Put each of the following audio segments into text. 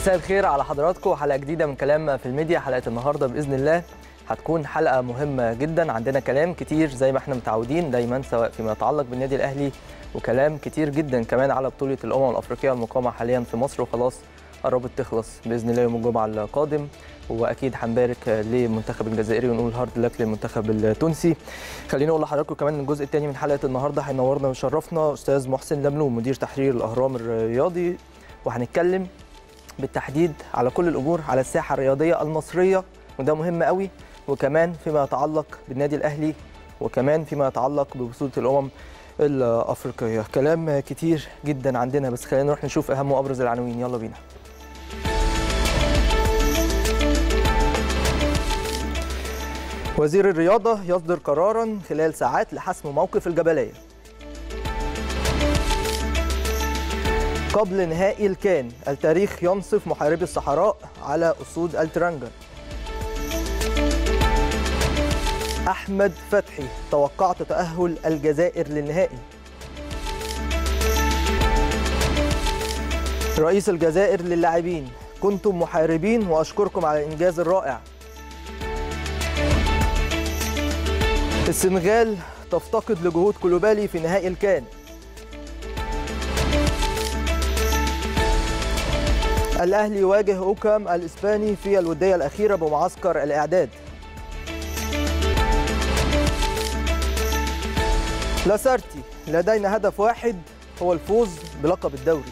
مساء الخير على حضراتكم حلقه جديده من كلام في الميديا حلقه النهارده باذن الله هتكون حلقه مهمه جدا عندنا كلام كتير زي ما احنا متعودين دايما سواء فيما يتعلق بالنادي الاهلي وكلام كتير جدا كمان على بطوله الامم الافريقيه المقامه حاليا في مصر وخلاص قربت تخلص باذن الله يوم الجمعه القادم واكيد هنبارك للمنتخب الجزائري ونقول هارد لك للمنتخب التونسي خليني اقول لحضراتكم كمان الجزء الثاني من حلقه النهارده هينورنا ويشرفنا استاذ محسن لملوم مدير تحرير الاهرام الرياضي وهنتكلم بالتحديد على كل الامور على الساحه الرياضيه المصريه وده مهم قوي وكمان فيما يتعلق بالنادي الاهلي وكمان فيما يتعلق ببطوله الامم الافريقيه كلام كتير جدا عندنا بس خلينا نروح نشوف اهم وابرز العناوين يلا بينا وزير الرياضه يصدر قرارا خلال ساعات لحسم موقف الجبليه قبل نهائي الكان التاريخ ينصف محاربي الصحراء على أسود الترنجة أحمد فتحي توقعت تأهل الجزائر للنهائي رئيس الجزائر للاعبين كنتم محاربين وأشكركم على الإنجاز الرائع السنغال تفتقد لجهود كلوبالي في نهائي الكان الأهلي يواجه أوكام الإسباني في الودية الأخيرة بمعسكر الإعداد لاسارتي لدينا هدف واحد هو الفوز بلقب الدوري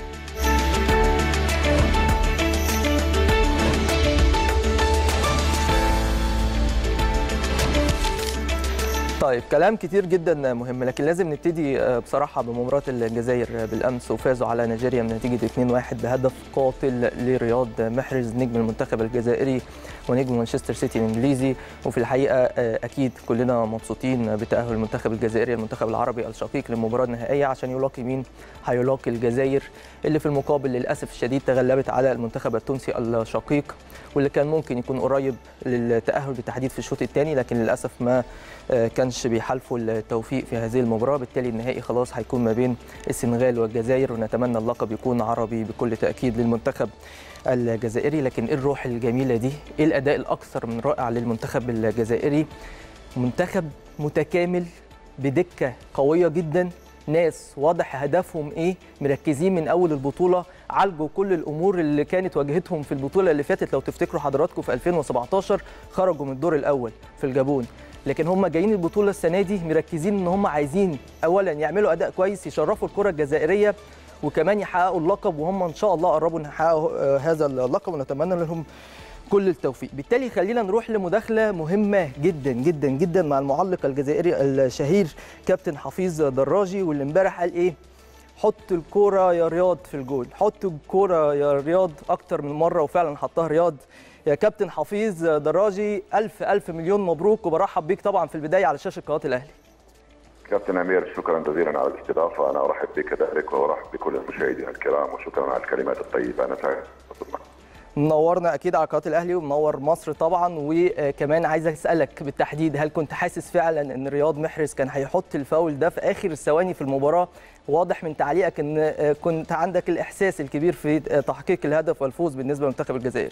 طيب كلام كتير جدا مهم لكن لازم نبتدي بصراحه بمباراه الجزائر بالامس وفازوا على نيجيريا بنتيجه 2-1 بهدف قاتل لرياض محرز نجم المنتخب الجزائري ونجم مانشستر سيتي الانجليزي وفي الحقيقه اكيد كلنا مبسوطين بتاهل المنتخب الجزائري المنتخب العربي الشقيق للمباراه النهائيه عشان يلاقي مين هيلاقي الجزائر اللي في المقابل للاسف الشديد تغلبت على المنتخب التونسي الشقيق واللي كان ممكن يكون قريب للتاهل بالتحديد في الشوط الثاني لكن للاسف ما كانش بيحالفوا التوفيق في هذه المباراه بالتالي النهائي خلاص هيكون ما بين السنغال والجزائر ونتمنى اللقب يكون عربي بكل تاكيد للمنتخب الجزائري لكن ايه الروح الجميله دي ايه الاداء الاكثر من رائع للمنتخب الجزائري منتخب متكامل بدكه قويه جدا ناس واضح هدفهم ايه مركزين من اول البطوله عالجوا كل الامور اللي كانت واجهتهم في البطوله اللي فاتت لو تفتكروا حضراتكم في 2017 خرجوا من الدور الاول في الجابون لكن هم جايين البطوله السنه دي مركزين ان هم عايزين اولا يعملوا اداء كويس يشرفوا الكره الجزائريه وكمان يحققوا اللقب وهم ان شاء الله قربوا يحققوا هذا اللقب ونتمنى لهم كل التوفيق بالتالي خلينا نروح لمداخله مهمه جدا جدا جدا مع المعلق الجزائري الشهير كابتن حفيظ دراجي واللي امبارح قال ايه حط الكوره يا رياض في الجول حط الكوره يا رياض اكتر من مره وفعلا حطها رياض يا كابتن حفيظ دراجي الف الف مليون مبروك وبرحب بيك طبعا في البدايه على شاشه قناه الاهلي كابتن امير شكرا جزيلا على الاستضافه انا ارحب بك كذلك وارحب بكل المشاهدين الكرام وشكرا على الكلمات الطيبه انا سعيد منورنا اكيد على قناه الاهلي ومنور مصر طبعا وكمان عايز اسالك بالتحديد هل كنت حاسس فعلا ان رياض محرز كان هيحط الفاول ده في اخر الثواني في المباراه واضح من تعليقك ان كنت عندك الاحساس الكبير في تحقيق الهدف والفوز بالنسبه للمنتخب الجزائري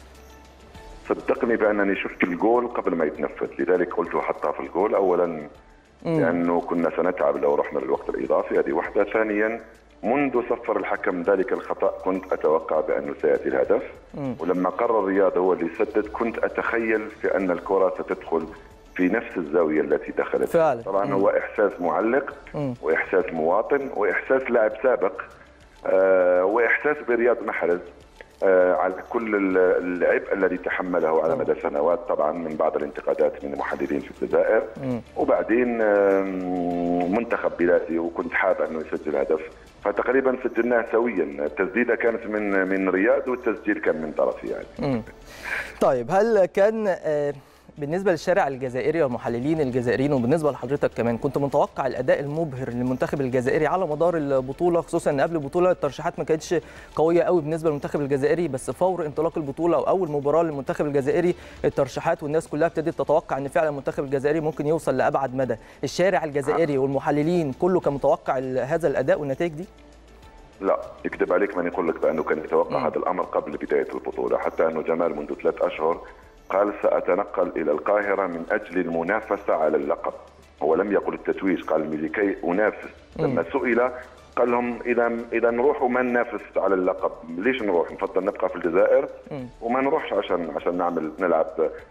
صدقني بانني شفت الجول قبل ما يتنفذ لذلك قلت حطها في الجول اولا لانه كنا سنتعب لو رحنا للوقت الاضافي هذه واحده ثانيا منذ صفر الحكم ذلك الخطا كنت اتوقع بانه سياتي الهدف م. ولما قرر رياض هو اللي يسدد كنت اتخيل في ان الكره ستدخل في نفس الزاويه التي دخلت فعلا. طبعا م. هو احساس معلق م. واحساس مواطن واحساس لاعب سابق آه واحساس برياض محرز آه على كل العبء الذي تحمله على مدى سنوات طبعا من بعض الانتقادات من المحللين في الجزائر م. وبعدين آه منتخب بلادي وكنت حابب انه يسجل هدف فتقريبا سجلناها سويا التسديده كانت من من رياض والتسجيل كان من طرفي يعني. طيب هل كان آه بالنسبه للشارع الجزائري والمحللين الجزائريين وبالنسبه لحضرتك كمان كنت متوقع الاداء المبهر للمنتخب الجزائري على مدار البطوله خصوصا ان قبل البطوله الترشيحات ما كانتش قويه قوي بالنسبه للمنتخب الجزائري بس فور انطلاق البطوله او اول مباراه للمنتخب الجزائري الترشيحات والناس كلها ابتدت تتوقع ان فعلا المنتخب الجزائري ممكن يوصل لابعد مدى الشارع الجزائري والمحللين كله كان متوقع هذا الاداء والنتائج دي لا يكذب عليك من يقول لك بانه كان يتوقع هذا الامر قبل بدايه البطوله حتى انه جمال منذ ثلاث اشهر قال ساتنقل الى القاهره من اجل المنافسه على اللقب هو لم يقل التتويج قال لكي انافس لما سئل قال لهم اذا اذا نروح وما ننافس على اللقب ليش نروح نفضل نبقى في الجزائر وما نروحش عشان عشان نعمل نلعب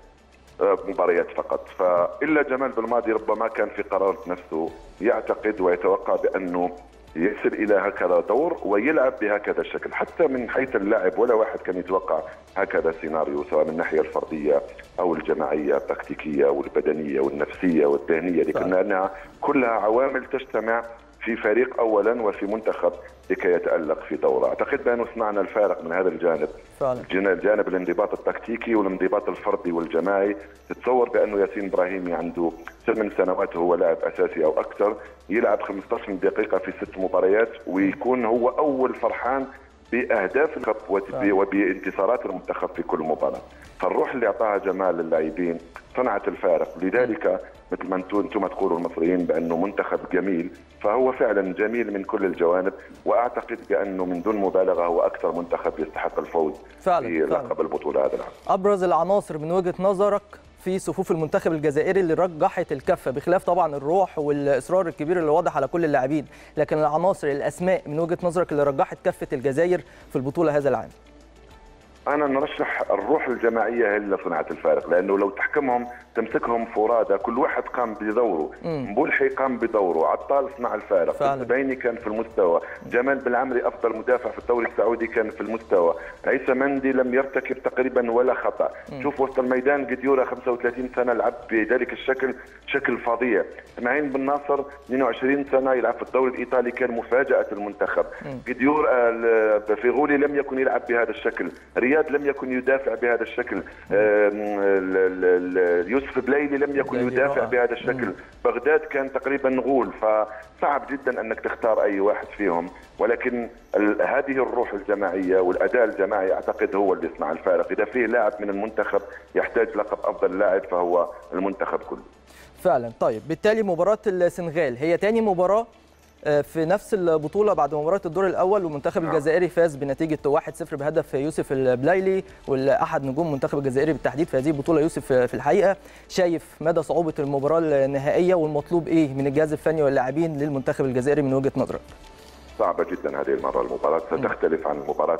مباريات فقط فالا جمال بالماضي ربما كان في قرار نفسه يعتقد ويتوقع بانه يصل الى هكذا دور ويلعب بهكذا الشكل حتى من حيث اللاعب ولا واحد كان يتوقع هكذا سيناريو سواء من الناحيه الفرديه او الجماعيه التكتيكيه والبدنيه والنفسيه والذهنيه لكن انها كلها عوامل تجتمع في فريق اولا وفي منتخب لكي يتالق في دوره، اعتقد بانه صنعنا الفارق من هذا الجانب فعلا. جانب الانضباط التكتيكي والانضباط الفردي والجماعي، تتصور بانه ياسين ابراهيمي عنده ثمان سنوات وهو لاعب اساسي او اكثر يلعب 15 دقيقه في ست مباريات ويكون هو اول فرحان باهداف المنتخب وبانتصارات المنتخب في كل مباراه فالروح اللي اعطاها جمال للاعبين صنعت الفارق لذلك مثل ما انتم تقولوا المصريين بانه منتخب جميل فهو فعلا جميل من كل الجوانب واعتقد بانه من دون مبالغه هو اكثر منتخب يستحق الفوز فعلا في لقب البطوله هذا العام ابرز العناصر من وجهه نظرك في صفوف المنتخب الجزائري اللي رجحت الكفه بخلاف طبعا الروح والاصرار الكبير اللي واضح على كل اللاعبين لكن العناصر الاسماء من وجهه نظرك اللي رجحت كفه الجزائر في البطوله هذا العام انا نرشح الروح الجماعيه هي اللي صنعت الفارق لانه لو تحكمهم تمسكهم فرادى كل واحد قام بدوره مبولحي قام بدوره عطال صنع الفارق الزبيني كان في المستوى جمال بالعمري افضل مدافع في الدوري السعودي كان في المستوى عيسى مندي لم يرتكب تقريبا ولا خطا مم. شوف وسط الميدان قديورة 35 سنه لعب بذلك الشكل شكل فظيع اسماعيل بن ناصر 22 سنه يلعب في الدوري الايطالي كان مفاجاه المنتخب قديور في غولي لم يكن يلعب بهذا الشكل رياض لم يكن يدافع بهذا الشكل يوسف بلايلي لم يكن يدافع بهذا الشكل بغداد كان تقريبا غول فصعب جدا انك تختار اي واحد فيهم ولكن هذه الروح الجماعيه والاداء الجماعي اعتقد هو اللي يصنع الفارق اذا فيه لاعب من المنتخب يحتاج لقب افضل لاعب فهو المنتخب كله فعلا طيب بالتالي مباراه السنغال هي ثاني مباراه في نفس البطولة بعد مباراة الدور الأول والمنتخب الجزائري فاز بنتيجة 1-0 بهدف يوسف البلايلي والأحد نجوم المنتخب الجزائري بالتحديد في هذه البطولة يوسف في الحقيقة شايف مدى صعوبة المباراة النهائية والمطلوب إيه من الجهاز الفني واللاعبين للمنتخب الجزائري من وجهة نظرك؟ صعبة جدا هذه المرة المباراة ستختلف عن مباراة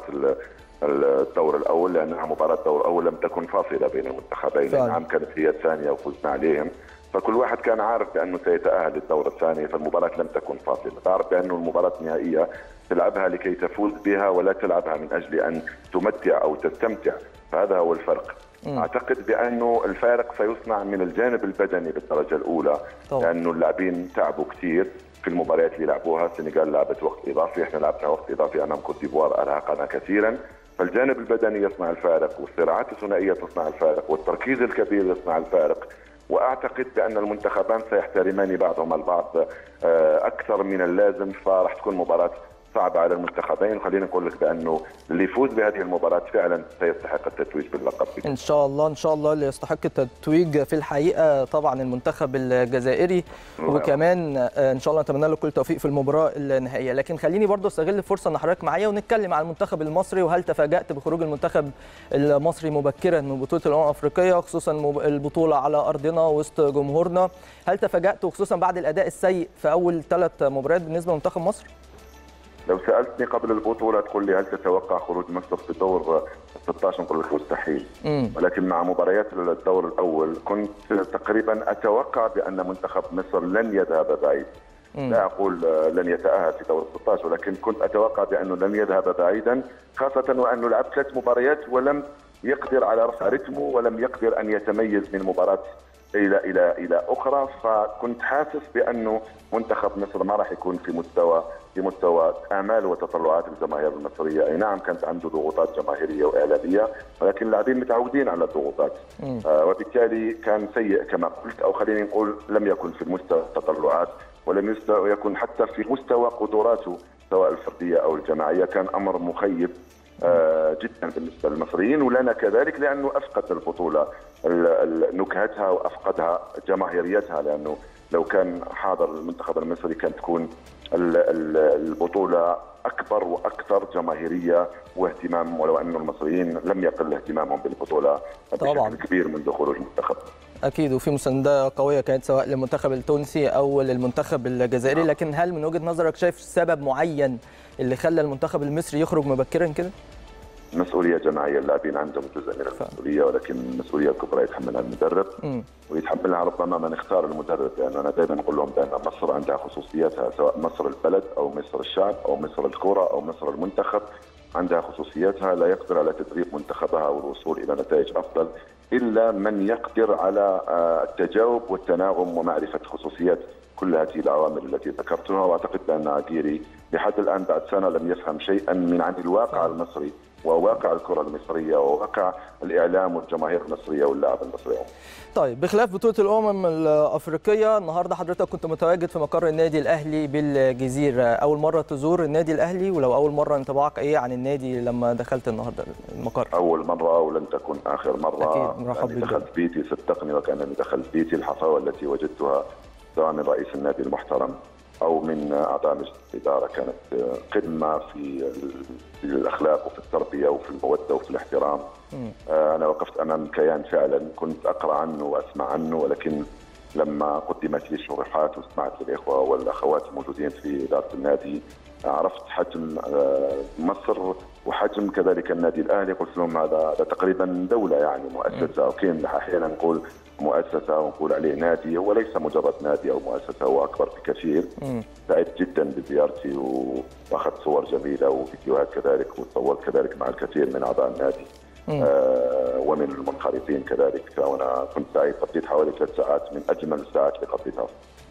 الدور الاول لانها مباراه الدور الاول لم تكن فاصله بين المنتخبين نعم كانت هي الثانيه وفزنا عليهم فكل واحد كان عارف بانه سيتاهل للدوره الثانيه فالمباراه لم تكن فاصله، تعرف بانه المباراه النهائيه تلعبها لكي تفوز بها ولا تلعبها من اجل ان تمتع او تستمتع، فهذا هو الفرق. م. اعتقد بانه الفارق سيصنع من الجانب البدني بالدرجه الاولى طبعا. لانه اللاعبين تعبوا كثير في المباريات اللي لعبوها السنغال لعبت وقت اضافي احنا لعبنا وقت اضافي امام كوت ديفوار ارهقنا كثيرا فالجانب البدني يصنع الفارق والصراعات الثنائيه تصنع الفارق والتركيز الكبير يصنع الفارق واعتقد بان المنتخبان سيحترمان بعضهما البعض اكثر من اللازم فراح تكون مباراه صعبة على المنتخبين خلينا نقول لك بأنه اللي يفوز بهذه المباراة فعلا سيستحق التتويج باللقب إن شاء الله إن شاء الله اللي يستحق التتويج في الحقيقة طبعا المنتخب الجزائري وكمان إن شاء الله نتمنى له كل التوفيق في المباراة النهائية لكن خليني برضه استغل الفرصة إن حضرتك معايا ونتكلم عن المنتخب المصري وهل تفاجأت بخروج المنتخب المصري مبكرا من بطولة الأمم الأفريقية خصوصا البطولة على أرضنا وسط جمهورنا هل تفاجأت وخصوصا بعد الأداء السيء في أول ثلاث مباريات بالنسبة لمنتخب مصر؟ لو سالتني قبل البطوله تقول لي هل تتوقع خروج مصر في دور 16 نقول لك مستحيل ولكن مع مباريات الدور الاول كنت تقريبا اتوقع بان منتخب مصر لن يذهب بعيد لا اقول لن يتاهل في دور 16 ولكن كنت اتوقع بانه لن يذهب بعيدا خاصه وانه لعب ثلاث مباريات ولم يقدر على رفع رتمه ولم يقدر ان يتميز من مباراه الى الى الى اخرى فكنت حاسس بانه منتخب مصر ما راح يكون في مستوى في مستوى امال وتطلعات الجماهير المصريه، اي نعم كانت عنده ضغوطات جماهيريه واعلاميه ولكن اللاعبين متعودين على الضغوطات آه وبالتالي كان سيء كما قلت او خلينا نقول لم يكن في مستوى التطلعات ولم يكن حتى في مستوى قدراته سواء الفرديه او الجماعيه كان امر مخيب آه جدا بالنسبه للمصريين ولنا كذلك لانه افقد البطوله نكهتها وافقدها جماهيريتها لانه لو كان حاضر المنتخب المصري كانت تكون البطوله اكبر واكثر جماهيريه واهتمام ولو ان المصريين لم يقل اهتمامهم بالبطوله طبعا. بشكل كبير منذ خروج المنتخب اكيد وفي مسانده قويه كانت سواء للمنتخب التونسي او للمنتخب الجزائري لكن هل من وجهه نظرك شايف سبب معين اللي خلى المنتخب المصري يخرج مبكرا كده؟ مسؤوليه جماعيه اللاعبين عندهم جزء من المسؤوليه ولكن المسؤوليه الكبرى يتحملها المدرب م. ويتحملها ربما من اختار المدرب لان انا دائما اقول لهم بان مصر عندها خصوصياتها سواء مصر البلد او مصر الشعب او مصر الكره او مصر المنتخب عندها خصوصياتها لا يقدر على تدريب منتخبها والوصول الى نتائج افضل الا من يقدر على التجاوب والتناغم ومعرفه خصوصيات كل هذه العوامل التي ذكرتها واعتقد بان عقيري لحد الان بعد سنه لم يفهم شيئا من عن الواقع المصري وواقع الكره المصريه وواقع الاعلام والجماهير المصريه واللاعب المصري طيب بخلاف بطوله الامم الافريقيه النهارده حضرتك كنت متواجد في مقر النادي الاهلي بالجزيره اول مره تزور النادي الاهلي ولو اول مره انطباعك ايه عن النادي لما دخلت النهارده المقر اول مره ولن تكون اخر مره أكيد مرحب يعني دخلت بيتي صدقني وكانني دخلت بيتي الحفاوه التي وجدتها سواء من رئيس النادي المحترم او من اعضاء مجلس الاداره كانت قمه في الاخلاق وفي التربيه وفي الموده وفي الاحترام. انا وقفت امام كيان فعلا كنت اقرا عنه واسمع عنه ولكن لما قدمت لي الشروحات وسمعت الاخوه والاخوات الموجودين في اداره النادي عرفت حجم مصر وحجم كذلك النادي الاهلي قلت لهم هذا هذا تقريبا دوله يعني مؤسسه اوكي احيانا نقول مؤسسه ونقول عليه نادي هو ليس مجرد نادي او مؤسسه هو اكبر بكثير سعدت جدا بزيارتي واخذت صور جميله وفيديوهات كذلك وتصورت كذلك مع الكثير من اعضاء النادي آه ومن المنخرطين كذلك فانا كنت سعيد قضيت حوالي ثلاث ساعات من اجمل الساعات اللي قضيتها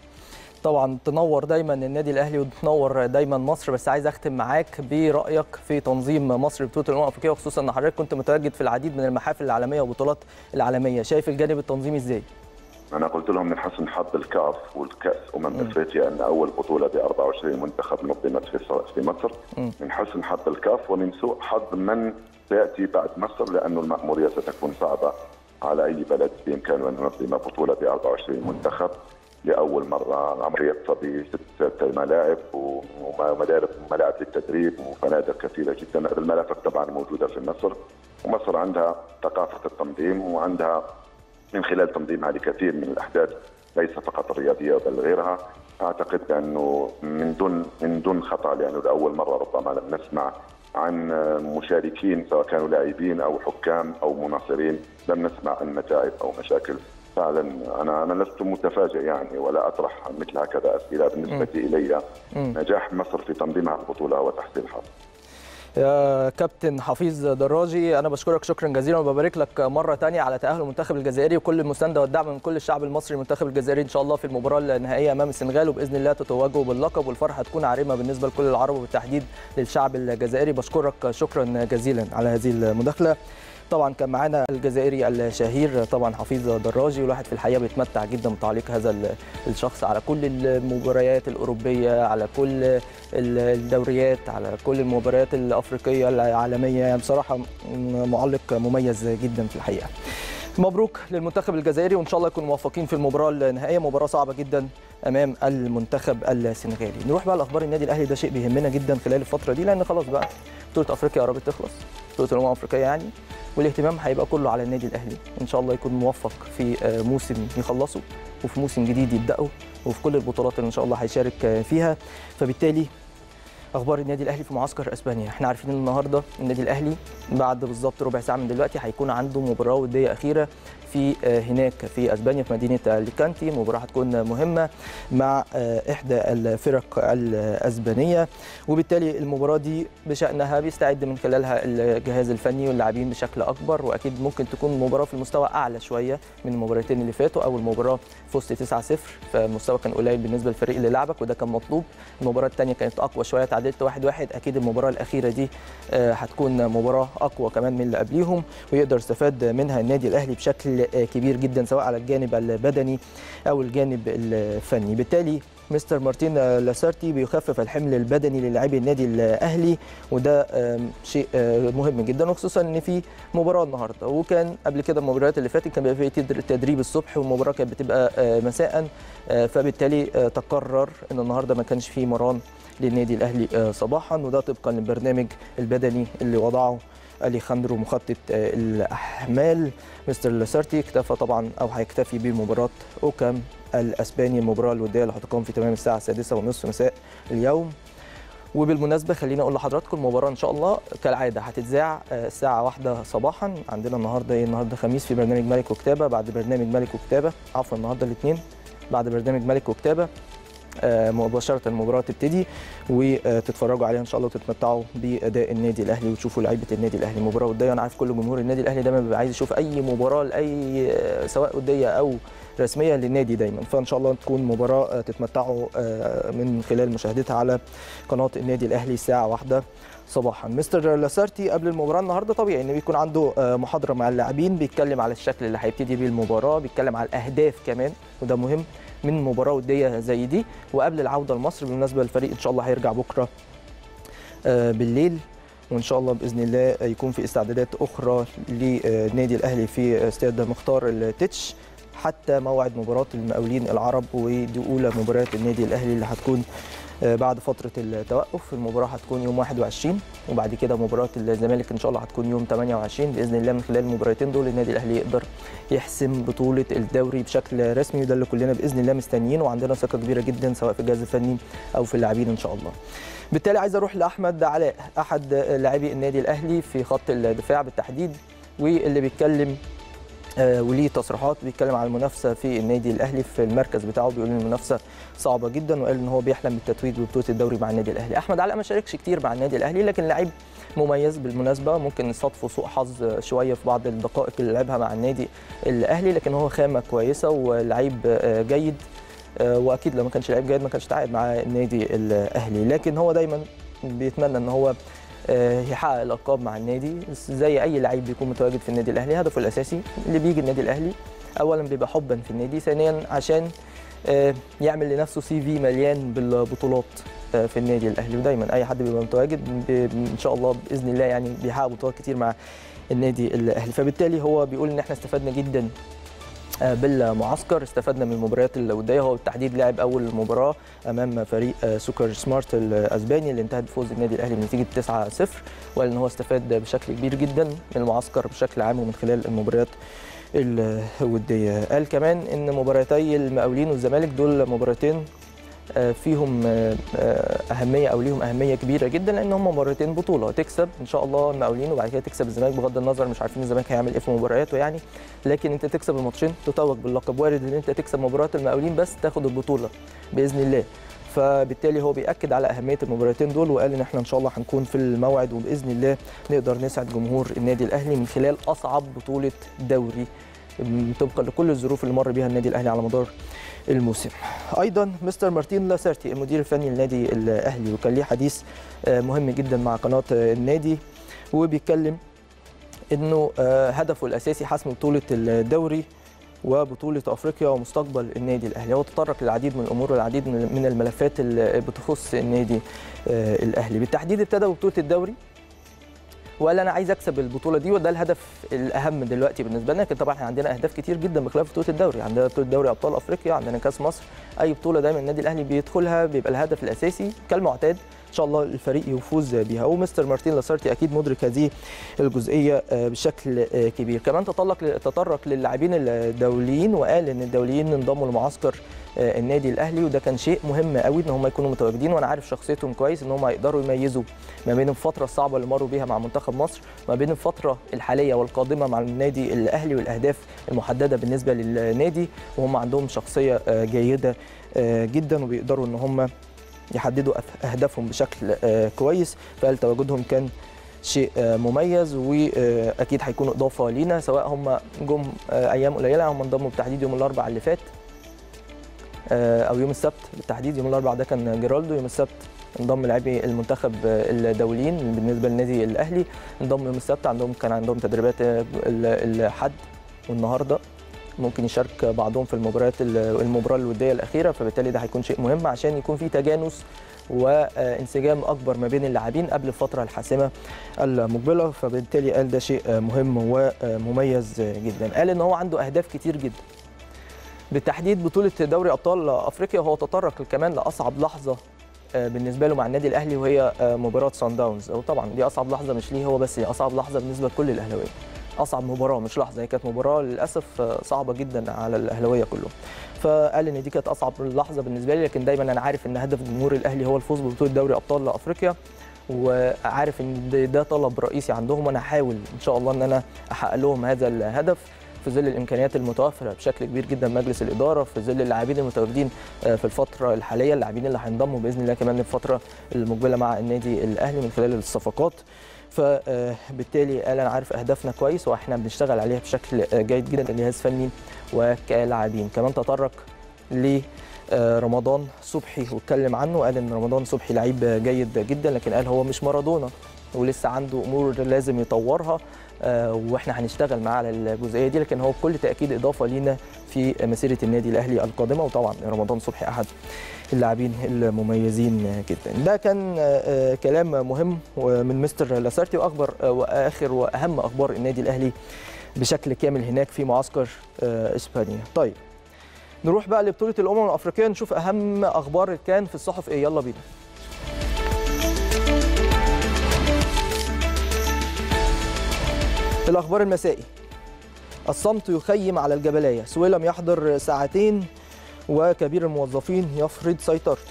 طبعا تنور دايما النادي الاهلي وتنور دايما مصر بس عايز اختم معاك برايك في تنظيم مصر لبطوله الامم الافريقيه وخصوصا ان حضرتك كنت متواجد في العديد من المحافل العالميه والبطولات العالميه شايف الجانب التنظيمي ازاي انا قلت لهم من حسن حظ الكاف والكاس امم افريقيا ان اول بطوله ب 24 منتخب نظمت في مصر م. من حسن حظ الكاف ومن سوء حظ من سياتي بعد مصر لانه الماموريه ستكون صعبه على اي بلد بامكانه ان ينظم بطوله ب 24 منتخب لاول مره عمليه صبي ست ملاعب وملاعب ملاعب للتدريب وفنادق كثيره جدا المرافق طبعا موجوده في مصر ومصر عندها ثقافه التنظيم وعندها من خلال تنظيمها لكثير من الاحداث ليس فقط الرياضيه بل غيرها اعتقد بانه من دون من دون خطا لانه لاول مره ربما لم نسمع عن مشاركين سواء كانوا لاعبين او حكام او مناصرين لم نسمع عن متاعب او مشاكل فعلا انا انا لست متفاجئ يعني ولا اطرح مثل هكذا اسئله بالنسبه م. الي نجاح مصر في تنظيمها البطوله وتحصيل حظ يا كابتن حفيظ دراجي انا بشكرك شكرا جزيلا وببارك لك مره ثانيه على تاهل المنتخب الجزائري وكل المسانده والدعم من كل الشعب المصري المنتخب الجزائري ان شاء الله في المباراه النهائيه امام السنغال وباذن الله تتوجوا باللقب والفرحه تكون عارمه بالنسبه لكل العرب وبالتحديد للشعب الجزائري بشكرك شكرا جزيلا على هذه المداخله طبعا كان معانا الجزائري الشهير طبعا حفيظ دراجي والواحد في الحقيقه بيتمتع جدا بتعليق هذا الشخص على كل المباريات الاوروبيه على كل الدوريات على كل المباريات الافريقيه العالميه يعني بصراحه معلق مميز جدا في الحقيقه مبروك للمنتخب الجزائري وان شاء الله يكونوا موفقين في المباراه النهائيه مباراه صعبه جدا امام المنتخب السنغالي نروح بقى لاخبار النادي الاهلي ده شيء بيهمنا جدا خلال الفتره دي لان خلاص بقى بطوله افريقيا قربت تخلص بطوله الامم الافريقيه يعني والاهتمام هيبقى كله على النادي الاهلي ان شاء الله يكون موفق في موسم يخلصه وفي موسم جديد يبداه وفي كل البطولات اللي ان شاء الله هيشارك فيها فبالتالي اخبار النادي الاهلي في معسكر اسبانيا احنا عارفين ان النهارده النادي الاهلي بعد بالظبط ربع ساعه من دلوقتي هيكون عنده مباراه وديه اخيره في هناك في اسبانيا في مدينه اليكانتي مباراه هتكون مهمه مع احدى الفرق الاسبانيه وبالتالي المباراه دي بشانها بيستعد من خلالها الجهاز الفني واللاعبين بشكل اكبر واكيد ممكن تكون مباراه في المستوى اعلى شويه من المباراتين اللي فاتوا اول مباراه فزت 9-0 فالمستوى كان قليل بالنسبه للفريق اللي لعبك وده كان مطلوب المباراه الثانيه كانت اقوى شويه تعادلت 1-1 اكيد المباراه الاخيره دي هتكون مباراه اقوى كمان من اللي قبليهم ويقدر يستفاد منها النادي الاهلي بشكل كبير جدا سواء على الجانب البدني او الجانب الفني بالتالي مستر مارتين لاسارتي بيخفف الحمل البدني للاعبي النادي الاهلي وده شيء مهم جدا وخصوصا ان في مباراه النهارده وكان قبل كده المباريات اللي فاتت كان بيبقى في تدريب الصبح والمباراه كانت بتبقى مساء فبالتالي تقرر ان النهارده ما كانش في مران للنادي الاهلي صباحا وده طبقا للبرنامج البدني اللي وضعه اليخاندرو مخطط الاحمال مستر لاسارتي اكتفى طبعا او هيكتفي بمباراه اوكام الاسباني المباراه الوديه اللي هتقام في تمام الساعه السادسة ونصف مساء اليوم وبالمناسبه خليني اقول لحضراتكم المباراه ان شاء الله كالعاده هتتذاع الساعه واحدة صباحا عندنا النهارده ايه النهارده خميس في برنامج ملك وكتابه بعد برنامج ملك وكتابه عفوا النهارده الاثنين بعد برنامج ملك وكتابه مباشره المباراه تبتدي وتتفرجوا عليها ان شاء الله وتتمتعوا باداء النادي الاهلي وتشوفوا لعيبه النادي الاهلي مباراه وديه انا عارف كل جمهور النادي الاهلي دايما بيبقى عايز يشوف اي مباراه لاي سواء وديه او رسميه للنادي دايما فان شاء الله تكون مباراه تتمتعوا من خلال مشاهدتها على قناه النادي الاهلي الساعه واحدة صباحا مستر لاسارتي قبل المباراه النهارده طبيعي انه بيكون عنده محاضره مع اللاعبين بيتكلم على الشكل اللي هيبتدي بيه المباراه بيتكلم على الاهداف كمان وده مهم من مباراه وديه زي دي وقبل العوده لمصر بالمناسبه الفريق ان شاء الله هيرجع بكره بالليل وان شاء الله باذن الله يكون في استعدادات اخرى للنادي الاهلي في استاد مختار التتش حتى موعد مباراه المقاولين العرب ودي اولى مباريات النادي الاهلي اللي هتكون بعد فتره التوقف المباراه هتكون يوم 21 وبعد كده مباراه الزمالك ان شاء الله هتكون يوم 28 باذن الله من خلال المباراتين دول النادي الاهلي يقدر يحسم بطوله الدوري بشكل رسمي وده اللي كلنا باذن الله مستنيين وعندنا ثقه كبيره جدا سواء في الجهاز الفني او في اللاعبين ان شاء الله. بالتالي عايز اروح لاحمد علاء احد لاعبي النادي الاهلي في خط الدفاع بالتحديد واللي بيتكلم آه وليه تصريحات بيتكلم عن المنافسه في النادي الاهلي في المركز بتاعه بيقول ان المنافسه صعبه جدا وقال ان هو بيحلم بالتتويج ببطوله الدوري مع النادي الاهلي احمد علاء ما شاركش كتير مع النادي الاهلي لكن لعيب مميز بالمناسبه ممكن نصادفه سوء حظ شويه في بعض الدقائق اللي لعبها مع النادي الاهلي لكن هو خامه كويسه ولعيب آه جيد آه واكيد لو ما كانش لعيب جيد ما كانش تعاقد مع النادي الاهلي لكن هو دايما بيتمنى ان هو يحقق الالقاب مع النادي زي اي لعيب بيكون متواجد في النادي الاهلي هدفه الاساسي اللي بيجي النادي الاهلي اولا بيبقى حبا في النادي ثانيا عشان يعمل لنفسه سي في مليان بالبطولات في النادي الاهلي ودايما اي حد بيبقى متواجد ان شاء الله باذن الله يعني بيحقق بطولات كتير مع النادي الاهلي فبالتالي هو بيقول ان احنا استفدنا جدا بالمعسكر استفدنا من المباريات الوديه هو بالتحديد لعب اول مباراه امام فريق سوكر سمارت الاسباني اللي انتهت بفوز النادي الاهلي بنتيجه 9-0 وقال ان هو استفاد بشكل كبير جدا من المعسكر بشكل عام ومن خلال المباريات الوديه قال كمان ان مباراتي المقاولين والزمالك دول مباراتين فيهم اهميه او ليهم اهميه كبيره جدا لان هم مباراتين بطوله تكسب ان شاء الله المقاولين وبعد كده تكسب الزمالك بغض النظر مش عارفين الزمالك هيعمل ايه في مبارياته يعني لكن انت تكسب الماتشين تتوج باللقب وارد ان انت تكسب مباراه المقاولين بس تاخد البطوله باذن الله فبالتالي هو بياكد على اهميه المباراتين دول وقال ان احنا ان شاء الله هنكون في الموعد وباذن الله نقدر نسعد جمهور النادي الاهلي من خلال اصعب بطوله دوري طبقا لكل الظروف اللي مر بيها النادي الاهلي على مدار الموسم ايضا مستر مارتين لاسيرتي المدير الفني للنادي الاهلي وكان ليه حديث مهم جدا مع قناه النادي وبيتكلم انه هدفه الاساسي حسم بطوله الدوري وبطوله افريقيا ومستقبل النادي الاهلي هو تطرق للعديد من الامور والعديد من الملفات اللي بتخص النادي الاهلي بالتحديد ابتدى ببطوله الدوري وقال انا عايز اكسب البطوله دي وده الهدف الاهم دلوقتي بالنسبه لنا لكن طبعا احنا عندنا اهداف كتير جدا بخلاف بطوله الدوري عندنا بطوله دوري ابطال افريقيا عندنا كاس مصر اي بطوله دايما النادي الاهلي بيدخلها بيبقى الهدف الاساسي كالمعتاد ان شاء الله الفريق يفوز بيها ومستر مارتين لاسارتي اكيد مدرك هذه الجزئيه بشكل كبير كمان تطرق تطرق للاعبين الدوليين وقال ان الدوليين انضموا لمعسكر النادي الاهلي وده كان شيء مهم قوي ان هم يكونوا متواجدين وانا عارف شخصيتهم كويس ان هم يقدروا يميزوا ما بين الفتره الصعبه اللي مروا بيها مع منتخب مصر ما بين الفتره الحاليه والقادمه مع النادي الاهلي والاهداف المحدده بالنسبه للنادي وهم عندهم شخصيه جيده جدا وبيقدروا ان هم يحددوا اهدافهم بشكل كويس فقال تواجدهم كان شيء مميز واكيد هيكونوا اضافه لينا سواء هم جم ايام قليله هم انضموا بالتحديد يوم الاربعاء اللي فات او يوم السبت بالتحديد يوم الاربعاء ده كان جيرالدو يوم السبت انضم لاعبي المنتخب الدوليين بالنسبه للنادي الاهلي انضم يوم السبت عندهم كان عندهم تدريبات الحد والنهارده ممكن يشارك بعضهم في المباريات المباراه الوديه الاخيره فبالتالي ده هيكون شيء مهم عشان يكون في تجانس وانسجام اكبر ما بين اللاعبين قبل الفتره الحاسمه المقبله فبالتالي قال ده شيء مهم ومميز جدا قال ان هو عنده اهداف كتير جدا بالتحديد بطوله دوري ابطال افريقيا هو تطرق كمان لاصعب لحظه بالنسبه له مع النادي الاهلي وهي مباراه سان داونز وطبعا دي اصعب لحظه مش ليه هو بس هي اصعب لحظه بالنسبه لكل الاهلاويه اصعب مباراه مش لحظه هي كانت مباراه للاسف صعبه جدا على الاهلاويه كلهم فقال ان دي كانت اصعب لحظه بالنسبه لي لكن دايما انا عارف ان هدف جمهور الاهلي هو الفوز ببطوله دوري ابطال افريقيا وعارف ان ده طلب رئيسي عندهم وانا هحاول ان شاء الله ان انا احقق لهم هذا الهدف في ظل الامكانيات المتوفره بشكل كبير جدا مجلس الاداره في ظل اللاعبين المتواجدين في الفتره الحاليه اللاعبين اللي هينضموا باذن الله كمان الفتره المقبله مع النادي الاهلي من خلال الصفقات فبالتالي قال انا عارف اهدافنا كويس واحنا بنشتغل عليها بشكل جيد جدا كجهاز فني وكلاعبين كمان تطرق ل رمضان صبحي واتكلم عنه قال ان رمضان صبحي لعيب جيد جدا لكن قال هو مش مارادونا ولسه عنده امور لازم يطورها واحنا هنشتغل معاه على الجزئيه دي لكن هو بكل تاكيد اضافه لينا في مسيره النادي الاهلي القادمه وطبعا رمضان صبحي احد اللاعبين المميزين جدا ده كان كلام مهم من مستر لاسارتي واخبر واخر واهم اخبار النادي الاهلي بشكل كامل هناك في معسكر اسبانيا طيب نروح بقى لبطوله الامم الافريقيه نشوف اهم اخبار كان في الصحف ايه يلا بينا الاخبار المسائي الصمت يخيم على الجبلايه سويلم يحضر ساعتين وكبير الموظفين يفرض سيطرته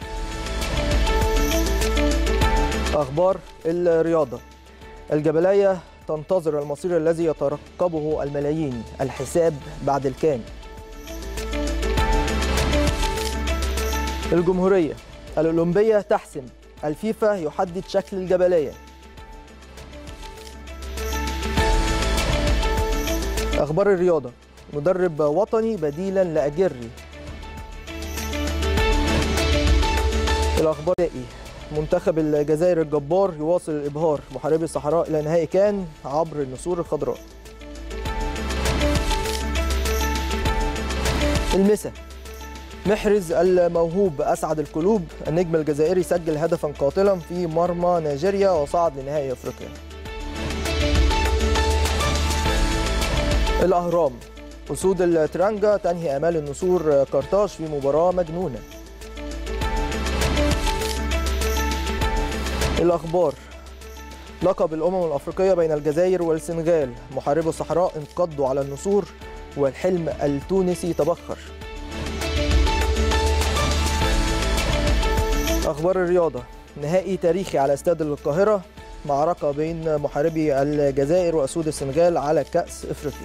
اخبار الرياضه الجبلايه تنتظر المصير الذي يترقبه الملايين الحساب بعد الكام الجمهوريه الاولمبيه تحسم الفيفا يحدد شكل الجبليه اخبار الرياضه مدرب وطني بديلا لاجري الاخبار منتخب الجزائر الجبار يواصل الابهار محاربي الصحراء الى نهائي كان عبر النسور الخضراء المسا محرز الموهوب اسعد القلوب النجم الجزائري سجل هدفا قاتلا في مرمى نيجيريا وصعد لنهائي افريقيا الأهرام أسود الترانجا تنهي آمال النسور قرطاج في مباراة مجنونة الأخبار لقب الأمم الأفريقية بين الجزائر والسنغال محاربو الصحراء انقضوا على النسور والحلم التونسي تبخر أخبار الرياضة نهائي تاريخي على استاد القاهرة معركة بين محاربي الجزائر وأسود السنغال على كأس إفريقيا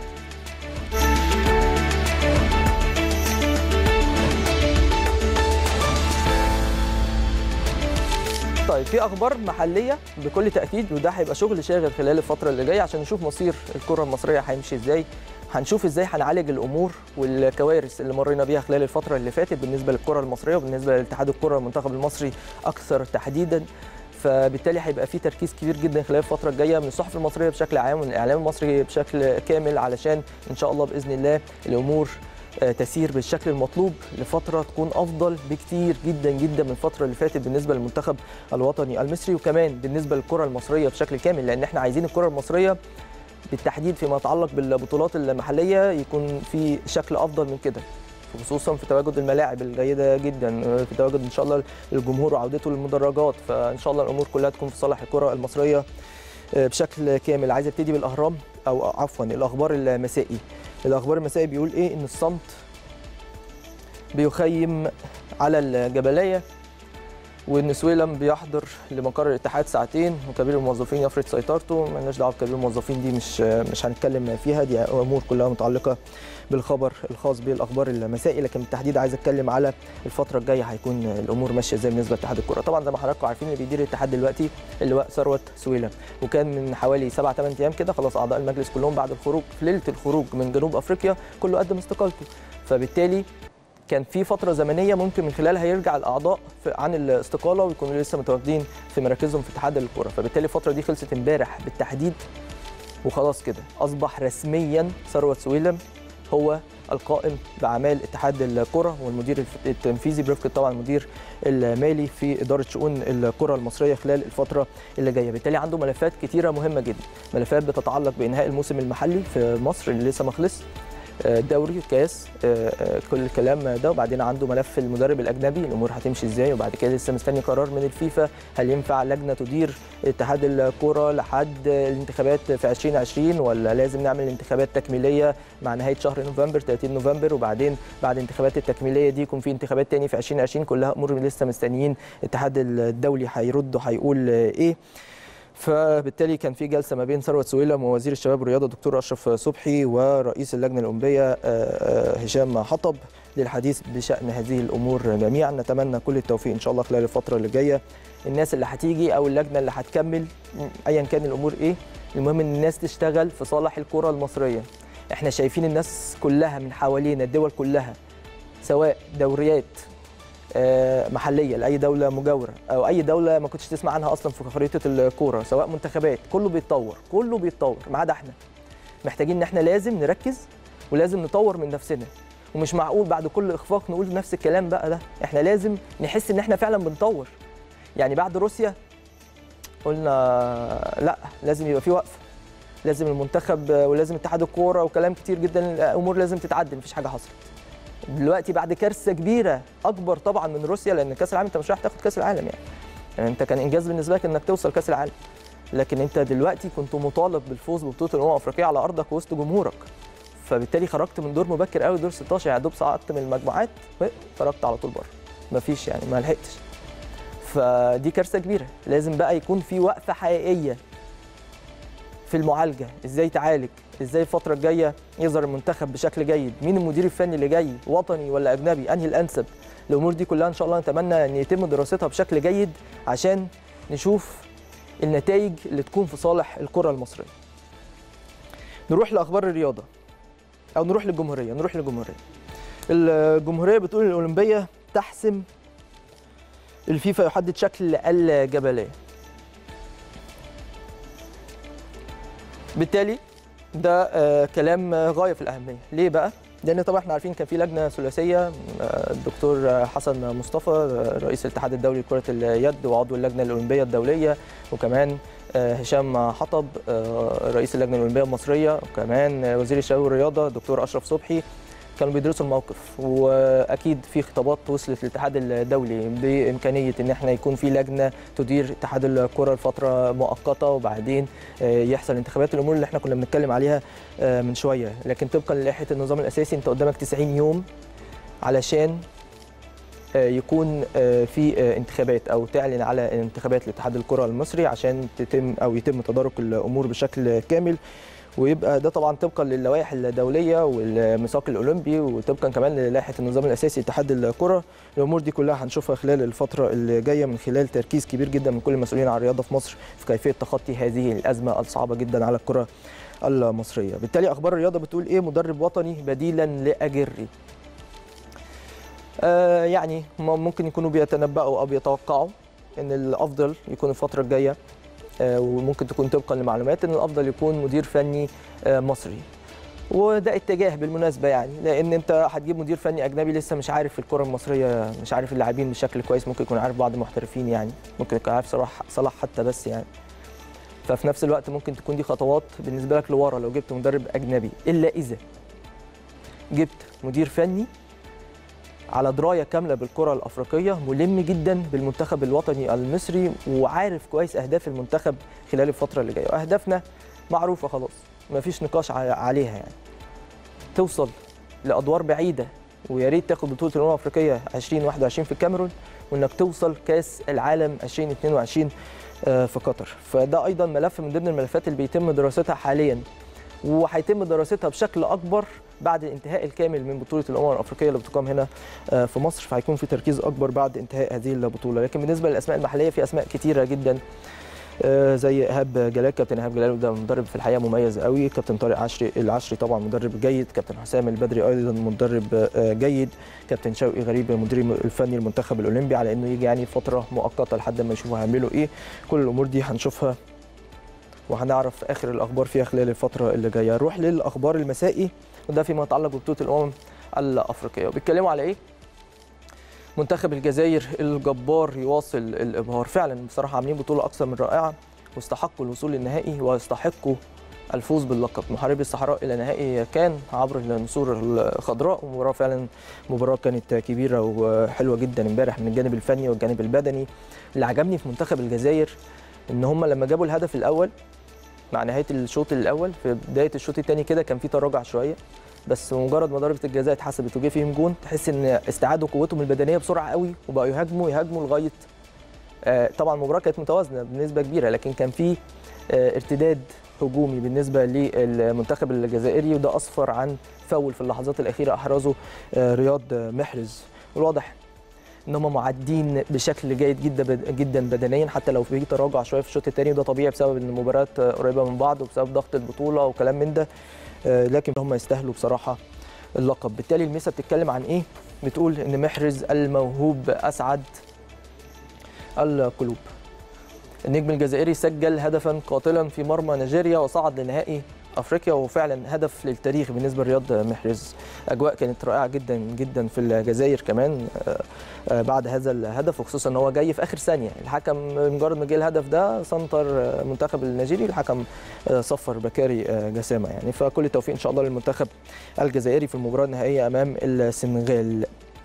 طيب في اخبار محليه بكل تاكيد وده هيبقى شغل شاغل خلال الفتره اللي جايه عشان نشوف مصير الكره المصريه هيمشي ازاي هنشوف ازاي هنعالج الامور والكوارث اللي مرينا بيها خلال الفتره اللي فاتت بالنسبه للكره المصريه وبالنسبه لاتحاد الكره المنتخب المصري اكثر تحديدا فبالتالي هيبقى في تركيز كبير جدا خلال الفتره الجايه من الصحف المصريه بشكل عام ومن الاعلام المصري بشكل كامل علشان ان شاء الله باذن الله الامور تسير بالشكل المطلوب لفتره تكون افضل بكتير جدا جدا من الفتره اللي فاتت بالنسبه للمنتخب الوطني المصري وكمان بالنسبه للكره المصريه بشكل كامل لان احنا عايزين الكره المصريه بالتحديد فيما يتعلق بالبطولات المحليه يكون في شكل افضل من كده خصوصا في تواجد الملاعب الجيده جدا في تواجد ان شاء الله الجمهور وعودته للمدرجات فان شاء الله الامور كلها تكون في صالح الكره المصريه بشكل كامل عايز ابتدي بالاهرام او عفوا الاخبار المسائي الاخبار المسائي بيقول ايه ان الصمت بيخيم على الجبليه وان سويلم بيحضر لمقر الاتحاد ساعتين وكبير الموظفين يفرض سيطرته مالناش دعوه بكبير الموظفين دي مش مش هنتكلم فيها دي امور كلها متعلقه بالخبر الخاص بالاخبار المسائي لكن بالتحديد عايز اتكلم على الفتره الجايه هيكون الامور ماشيه ازاي بالنسبه لاتحاد الكره طبعا زي ما حضراتكم عارفين اللي بيدير الاتحاد دلوقتي اللواء ثروت سويلم وكان من حوالي 7 8 ايام كده خلاص اعضاء المجلس كلهم بعد الخروج في ليله الخروج من جنوب افريقيا كله قدم استقالته فبالتالي كان في فتره زمنيه ممكن من خلالها يرجع الاعضاء عن الاستقاله ويكونوا لسه متواجدين في مراكزهم في اتحاد الكره فبالتالي الفتره دي خلصت امبارح بالتحديد وخلاص كده اصبح رسميا ثروت سويلم هو القائم باعمال اتحاد الكره والمدير التنفيذي برفقه طبعا المدير المالي في اداره شؤون الكره المصريه خلال الفتره اللي جايه بالتالي عنده ملفات كتيره مهمه جدا ملفات بتتعلق بانهاء الموسم المحلي في مصر اللي لسه ما خلص دوري كاس كل الكلام ده وبعدين عنده ملف المدرب الاجنبي الامور هتمشي ازاي وبعد كده لسه مستني قرار من الفيفا هل ينفع لجنه تدير اتحاد الكره لحد الانتخابات في 2020 ولا لازم نعمل انتخابات تكميليه مع نهايه شهر نوفمبر 30 نوفمبر وبعدين بعد الانتخابات التكميليه دي يكون في انتخابات تاني في 2020 كلها امور لسه مستنيين الاتحاد الدولي هيرد وهيقول ايه فبالتالي كان في جلسه ما بين ثروت سويلم ووزير الشباب والرياضه الدكتور اشرف صبحي ورئيس اللجنه الاولمبيه هشام حطب للحديث بشان هذه الامور جميعا نتمنى كل التوفيق ان شاء الله خلال الفتره اللي جايه الناس اللي هتيجي او اللجنه اللي هتكمل ايا كان الامور ايه المهم ان الناس تشتغل في صالح الكره المصريه احنا شايفين الناس كلها من حوالينا الدول كلها سواء دوريات محليه لاي دوله مجاوره او اي دوله ما كنتش تسمع عنها اصلا في خريطه الكوره سواء منتخبات كله بيتطور كله بيتطور ما عدا احنا محتاجين ان احنا لازم نركز ولازم نطور من نفسنا ومش معقول بعد كل اخفاق نقول نفس الكلام بقى ده احنا لازم نحس ان احنا فعلا بنطور يعني بعد روسيا قلنا لا لازم يبقى في وقفه لازم المنتخب ولازم اتحاد الكوره وكلام كتير جدا الامور لازم تتعدل مفيش حاجه حصلت دلوقتي بعد كارثه كبيره اكبر طبعا من روسيا لان كاس العالم انت مش رايح تاخد كاس العالم يعني. يعني انت كان انجاز بالنسبه لك انك توصل كاس العالم لكن انت دلوقتي كنت مطالب بالفوز ببطوله الامم الافريقيه على ارضك وسط جمهورك فبالتالي خرجت من دور مبكر قوي دور 16 يعني دوب صعدت من المجموعات خرجت على طول بره مفيش يعني ما لحقتش فدي كارثه كبيره لازم بقى يكون في وقفه حقيقيه في المعالجه ازاي تعالج ازاي الفتره الجايه يظهر المنتخب بشكل جيد مين المدير الفني اللي جاي وطني ولا اجنبي انهي الانسب الامور دي كلها ان شاء الله نتمنى ان يتم دراستها بشكل جيد عشان نشوف النتائج اللي تكون في صالح الكره المصريه نروح لاخبار الرياضه او نروح للجمهوريه نروح للجمهوريه الجمهوريه بتقول الاولمبيه تحسم الفيفا يحدد شكل الجبليه بالتالي ده آه كلام غايه في الاهميه ليه بقى لان طبعا احنا عارفين كان في لجنه ثلاثيه آه الدكتور حسن مصطفى آه رئيس الاتحاد الدولي لكره اليد وعضو اللجنه الاولمبيه الدوليه وكمان هشام حطب رئيس اللجنه الاولمبيه المصريه وكمان وزير الشباب والرياضه الدكتور اشرف صبحي كانوا بيدرسوا الموقف واكيد في خطابات وصلت للاتحاد الدولي بامكانيه ان احنا يكون في لجنه تدير اتحاد الكره لفتره مؤقته وبعدين يحصل انتخابات الامور اللي احنا كنا بنتكلم عليها من شويه لكن طبقا للائحه النظام الاساسي انت قدامك 90 يوم علشان يكون في انتخابات او تعلن على انتخابات لاتحاد الكره المصري عشان تتم او يتم تدارك الامور بشكل كامل ويبقى ده طبعا طبقا للوائح الدوليه والميثاق الاولمبي وطبقا كمان للائحه النظام الاساسي اتحاد الكره الامور دي كلها هنشوفها خلال الفتره اللي جايه من خلال تركيز كبير جدا من كل المسؤولين عن الرياضه في مصر في كيفيه تخطي هذه الازمه الصعبه جدا على الكره المصريه بالتالي اخبار الرياضه بتقول ايه مدرب وطني بديلا لاجري آه يعني ممكن يكونوا بيتنبأوا او بيتوقعوا ان الافضل يكون الفتره الجايه وممكن تكون طبقا لمعلومات ان الافضل يكون مدير فني مصري وده اتجاه بالمناسبه يعني لان انت هتجيب مدير فني اجنبي لسه مش عارف الكره المصريه مش عارف اللاعبين بشكل كويس ممكن يكون عارف بعض المحترفين يعني ممكن يكون عارف صلاح صلاح حتى بس يعني ففي نفس الوقت ممكن تكون دي خطوات بالنسبه لك لورا لو جبت مدرب اجنبي الا اذا جبت مدير فني على درايه كامله بالكره الافريقيه ملم جدا بالمنتخب الوطني المصري وعارف كويس اهداف المنتخب خلال الفتره اللي جايه واهدافنا معروفه خلاص مفيش نقاش عليها يعني توصل لادوار بعيده ويا ريت تاخد بطوله الامم الافريقيه 2021 في الكاميرون وانك توصل كاس العالم 2022 في قطر فده ايضا ملف من ضمن الملفات اللي بيتم دراستها حاليا وهيتم دراستها بشكل اكبر بعد الانتهاء الكامل من بطوله الامم الافريقيه اللي بتقام هنا في مصر فهيكون في تركيز اكبر بعد انتهاء هذه البطوله لكن بالنسبه للاسماء المحليه في اسماء كتيره جدا زي ايهاب جلال كابتن ايهاب جلال وده مدرب في الحقيقه مميز قوي كابتن طارق عشري العشري طبعا مدرب جيد كابتن حسام البدري ايضا مدرب جيد كابتن شوقي غريب المدير الفني المنتخب الاولمبي على انه يجي يعني فتره مؤقته لحد ما يشوفوا هيعملوا ايه كل الامور دي هنشوفها وهنعرف اخر الاخبار فيها خلال الفتره اللي جايه نروح للاخبار المسائي وده فيما يتعلق ببطوله الامم الافريقيه وبيتكلموا على ايه منتخب الجزائر الجبار يواصل الابهار فعلا بصراحه عاملين بطوله اكثر من رائعه واستحقوا الوصول للنهائي ويستحقوا الفوز باللقب محاربي الصحراء الى نهائي كان عبر النسور الخضراء ومباراه فعلا مباراه كانت كبيره وحلوه جدا امبارح من الجانب الفني والجانب البدني اللي عجبني في منتخب الجزائر ان هم لما جابوا الهدف الاول مع نهايه الشوط الاول في بدايه الشوط الثاني كده كان في تراجع شويه بس مجرد ما ضربه الجزاء اتحسبت وجه فيهم جون تحس ان استعادوا قوتهم البدنيه بسرعه قوي وبقوا يهاجموا يهاجموا لغايه آه طبعا المباراه كانت متوازنه بنسبه كبيره لكن كان في آه ارتداد هجومي بالنسبه للمنتخب الجزائري وده اسفر عن فاول في اللحظات الاخيره احرزه آه رياض محرز والواضح ان هم معدين بشكل جيد جدا جدا بدنيا حتى لو في تراجع شويه في الشوط الثاني وده طبيعي بسبب ان المباريات قريبه من بعض وبسبب ضغط البطوله وكلام من ده لكن هم يستاهلوا بصراحه اللقب بالتالي الميسا بتتكلم عن ايه بتقول ان محرز الموهوب اسعد القلوب النجم الجزائري سجل هدفا قاتلا في مرمى نيجيريا وصعد لنهائي افريقيا وفعلا هدف للتاريخ بالنسبه لرياض محرز اجواء كانت رائعه جدا جدا في الجزائر كمان بعد هذا الهدف وخصوصا ان هو جاي في اخر ثانيه الحكم مجرد ما جه الهدف ده سنتر المنتخب النيجيري الحكم صفر بكاري جسامه يعني فكل التوفيق ان شاء الله للمنتخب الجزائري في المباراه النهائيه امام السنغال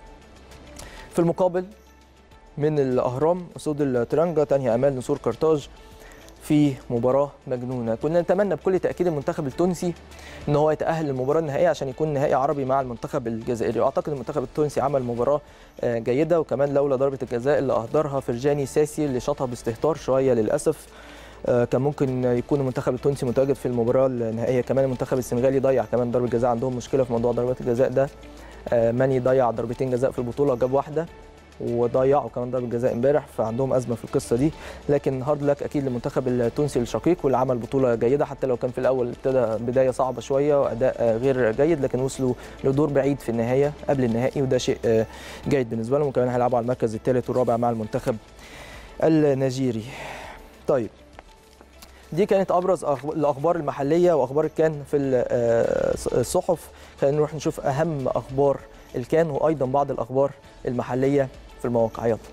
في المقابل من الاهرام اسود الترانجا تنهي امال نسور قرطاج في مباراه مجنونه كنا نتمنى بكل تاكيد المنتخب التونسي ان هو يتاهل للمباراه النهائيه عشان يكون نهائي عربي مع المنتخب الجزائري واعتقد المنتخب التونسي عمل مباراه جيده وكمان لولا ضربه الجزاء اللي اهدرها فرجاني ساسي اللي شاطها باستهتار شويه للاسف كان ممكن يكون المنتخب التونسي متواجد في المباراه النهائيه كمان المنتخب السنغالي ضيع كمان ضربه جزاء عندهم مشكله في موضوع ضربات الجزاء ده ماني ضيع ضربتين جزاء في البطوله جاب واحده وضيعوا كمان ضربه جزاء امبارح فعندهم ازمه في القصه دي لكن هارد لك اكيد للمنتخب التونسي الشقيق واللي عمل بطوله جيده حتى لو كان في الاول ابتدى بدايه صعبه شويه واداء غير جيد لكن وصلوا لدور بعيد في النهايه قبل النهائي وده شيء جيد بالنسبه لهم وكمان هيلعبوا على المركز الثالث والرابع مع المنتخب النيجيري طيب دي كانت ابرز الاخبار المحليه واخبار الكان في الصحف خلينا نروح نشوف اهم اخبار الكان وايضا بعض الاخبار المحليه في المواقع يلا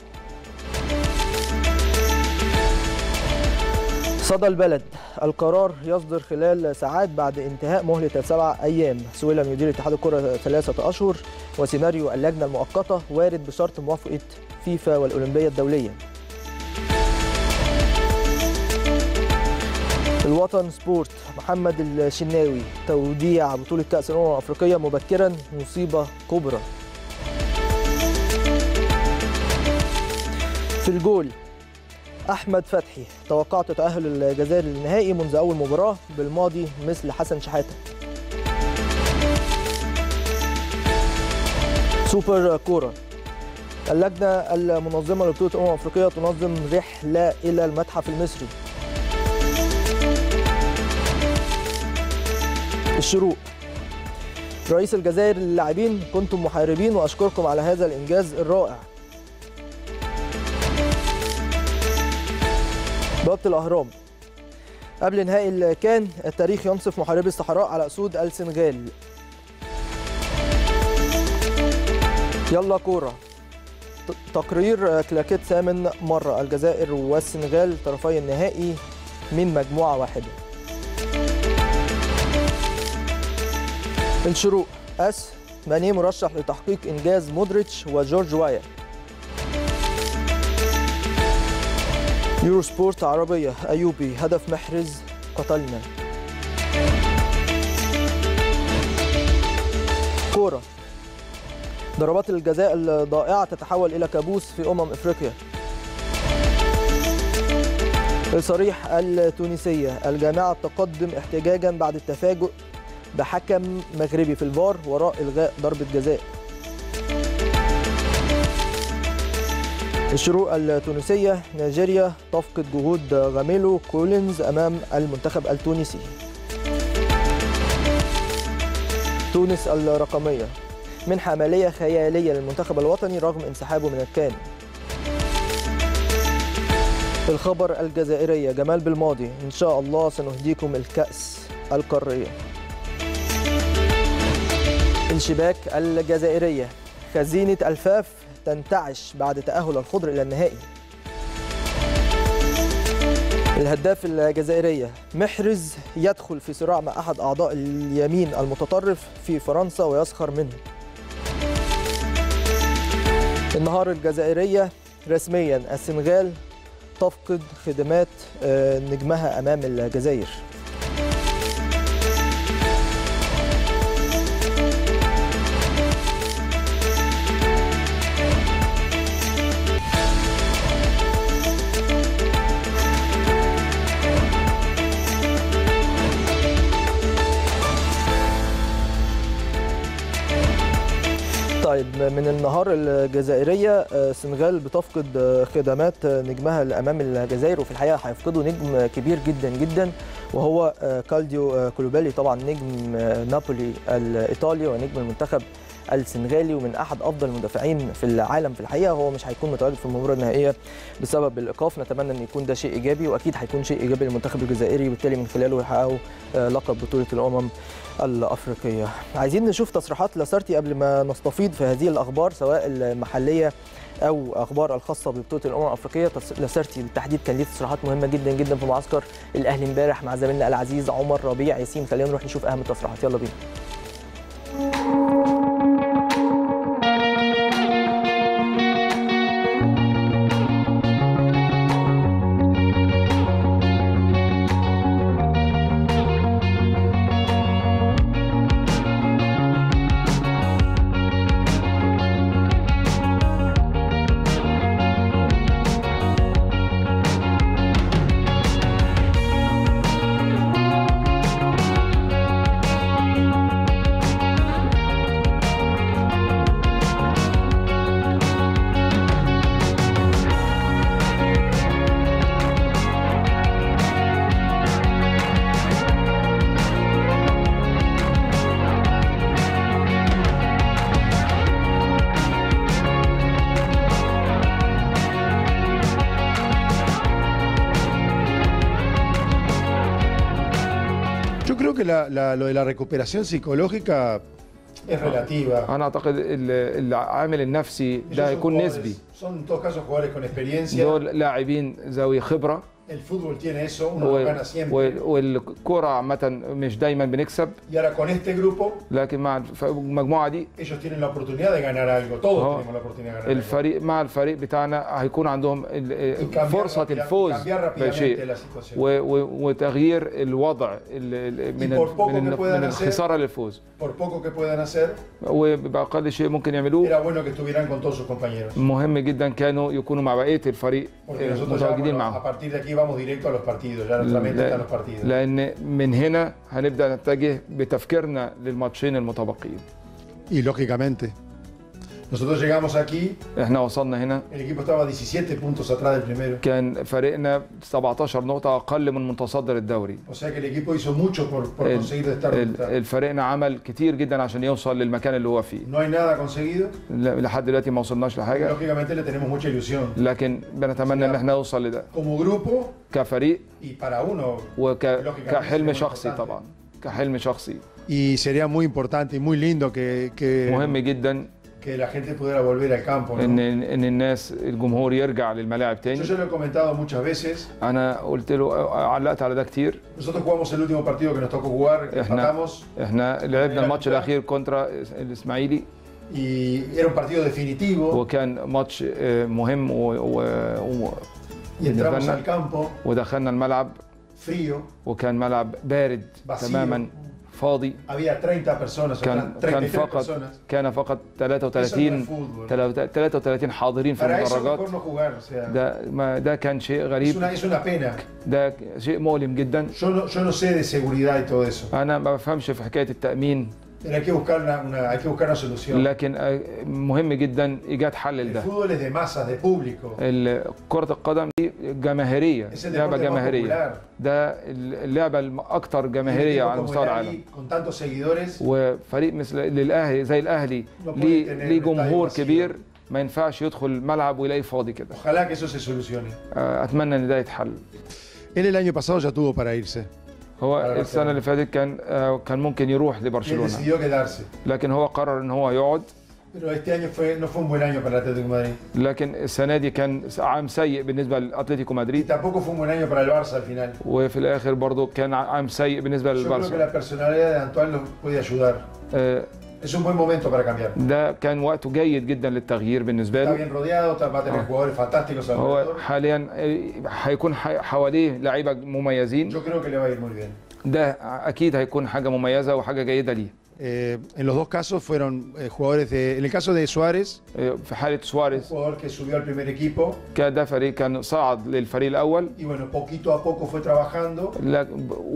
صدى البلد القرار يصدر خلال ساعات بعد انتهاء مهلة سبع أيام سويلم يدير اتحاد الكرة ثلاثة أشهر وسيناريو اللجنة المؤقتة وارد بشرط موافقة فيفا والأولمبية الدولية الوطن سبورت محمد الشناوي توديع بطولة كأس الأمم الأفريقية مبكرا مصيبة كبرى في الجول احمد فتحي توقعت تاهل الجزائر للنهائي منذ اول مباراه بالماضي مثل حسن شحاته سوبر كوره اللجنه المنظمه لبطوله الامم الافريقيه تنظم رحله الى المتحف المصري الشروق رئيس الجزائر للاعبين كنتم محاربين واشكركم على هذا الانجاز الرائع بوابة الأهرام قبل نهائي الكان التاريخ ينصف محاربي الصحراء على أسود السنغال يلا كورة تقرير كلاكيت ثامن مرة الجزائر والسنغال طرفي النهائي من مجموعة واحدة الشروق أس ماني مرشح لتحقيق إنجاز مودريتش وجورج وايا يورو سبورت عربية أيوبي هدف محرز قتلنا كورة ضربات الجزاء الضائعة تتحول إلى كابوس في أمم إفريقيا الصريح التونسية الجامعة تقدم احتجاجا بعد التفاجؤ بحكم مغربي في الفار وراء إلغاء ضربة جزاء الشروق التونسية نيجيريا تفقد جهود غاميلو كولينز أمام المنتخب التونسي تونس الرقمية منحة مالية خيالية للمنتخب الوطني رغم انسحابه من الكان الخبر الجزائرية جمال بالماضي إن شاء الله سنهديكم الكأس القارية الشباك الجزائرية خزينة الفاف تنتعش بعد تأهل الخضر إلى النهائي الهداف الجزائرية محرز يدخل في صراع مع أحد أعضاء اليمين المتطرف في فرنسا ويسخر منه النهار الجزائرية رسميا السنغال تفقد خدمات نجمها أمام الجزائر طيب من النهار الجزائرية السنغال بتفقد خدمات نجمها أمام الجزائر وفي الحقيقة هيفقدوا نجم كبير جدا جدا وهو كالديو كولوبالي طبعا نجم نابولي الإيطالي ونجم المنتخب السنغالي ومن احد افضل المدافعين في العالم في الحقيقه هو مش هيكون متواجد في المباراه النهائيه بسبب الايقاف نتمنى ان يكون ده شيء ايجابي واكيد هيكون شيء ايجابي للمنتخب الجزائري وبالتالي من خلاله يحققوا لقب بطوله الامم الافريقيه. عايزين نشوف تصريحات لاسارتي قبل ما نستفيض في هذه الاخبار سواء المحليه او اخبار الخاصه ببطوله الامم الافريقيه لاسارتي بالتحديد كان ليه تصريحات مهمه جدا جدا في معسكر الاهلي امبارح مع زميلنا العزيز عمر ربيع ياسين خلينا نروح نشوف اهم التصريحات يلا بينا. que la, la, lo de la recuperación psicológica es relativa. انا اعتقد ال- العامل النفسي Ellos ده son هيكون jugadores- نسبي Son en todo caso jugadores con experiencia. دول لاعبين ذوي خبره El fútbol tiene eso, uno و- lo gana siempre. و- والكره عامه مش دايما بنكسب Y ahora con este grupo, لكن مع الف- المجموعه دي ellos tienen la oportunidad de ganar algo. Todos Oh. tenemos la oportunidad de ganar algo. الفريق مع الفريق بتاعنا هيكون عندهم ال- Y cambiar فرصه rápida- الفوز cambiar rápidamente بشيء la situación. و- و- وتغيير الوضع ال- ال- من por ال- poco من que ال- puedan من hacer. الخساره للفوز Por poco que puedan hacer, وباقل شيء ممكن يعملوه era bueno que estuvieran con todos sus compañeros. مهم جدا كانوا يكونوا مع بقيه الفريق Porque آه، nosotros ya, متواجدين bueno, معهم a partir de aquí vamos directo a los partidos. Ya nuestra mente está en los لا- partidos. لان من هنا هنبدا نتجه بتفكيرنا للماتشين المتبقيين Y lógicamente, nosotros llegamos aquí, احنا وصلنا هنا el equipo estaba 17 puntos atrás del primero. كان فريقنا 17 نقطة أقل من متصدر الدوري O sea que el equipo hizo mucho por, por ال- conseguir estar donde ال- está. الفريقنا عمل كتير جدا عشان يوصل للمكان اللي هو فيه No hay nada conseguido. لا- لحد دلوقتي ما وصلناش لحاجة Lógicamente le tenemos mucha ilusión. لكن بنتمنى ان احنا نوصل لده Como grupo كفريق y para uno. وكحلم شخصي طبعا كحلم شخصي Y sería muy importante y muy lindo que, que, مهم جدا que la gente pudiera volver al campo. ¿no? ان ان الناس الجمهور يرجع للملاعب Yo تاني ya lo he comentado muchas veces. انا قلت له علقت على ده كتير Nosotros jugamos el último partido que nos tocó jugar, احنا empatamos احنا لعبنا الماتش الاخير كونترا الاسماعيلي y era un partido definitivo. وكان ماتش آه، مهم و... و... و... Y entramos دخلنا- al campo ودخلنا الملعب frío. وكان ملعب بارد Vacío. تماما فاضي Había 30 personas, o كان 33 كان فقط personas. كان فقط Eso no es 33 fútbol. 33 حاضرين في Para eso المدرجات mejor no jugar. O sea, ده ما ده كان شيء es, غريب una, es una pena. ده شيء مؤلم جدا Yo no, yo no sé de seguridad y todo eso. انا ما بفهمش في حكايه التامين Pero hay que buscar una, una- hay que buscar una solución. لكن آه، مهم جدا ايجاد حل El لده fútbol es de masas, de público. ال- كرة القدم دي جماهيرية Es el لعبة deporte más جماهيرية popular. ده اللعبة الأكثر Y un جماهيرية equipo على como مستوى el العالم Ahly, con tantos seguidores, وفريق مثل للأهلي زي الأهلي No puede ليه tener ليه un جمهور estadio vacío. كبير ما ينفعش يدخل الملعب ويلاقي فاضي كده ojalá que eso se solucione. آه، أتمنى إن ده يتحل Él el año pasado ya tuvo para irse. هو على السنة اللي فاتت كان آه، كان ممكن يروح Él لبرشلونة decidió quedarse. لكن هو قرر إن هو يقعد Pero este año fue, no fue un buen año para el Atlético de Madrid. لكن السنه دي كان عام سيء بالنسبه لاتلتيكو Y مدريد tampoco fue un buen año para el Barça al final. وفي الاخر برضه كان عام سيء بالنسبه Yo creo que للبارسا la personalidad de Antoine los puede ayudar. آه، Es un buen momento para cambiar. ده كان وقته جيد جدا للتغيير بالنسبه Está له bien rodeado, va a tener jugadores fantásticos هو alrededor. حاليا آه، هيكون ح- حواليه لعيبه مميزين Yo creo que le va a ir muy bien. ده اكيد هيكون حاجه مميزه وحاجه جيده ليه Eh, en los dos casos fueron eh, jugadores de. En el caso de Suárez, آه، في حاله un سواريز jugador que subió al primer equipo كان ده فريق كان صعد للفريق الاول y bueno, poquito a poco fue trabajando. لا-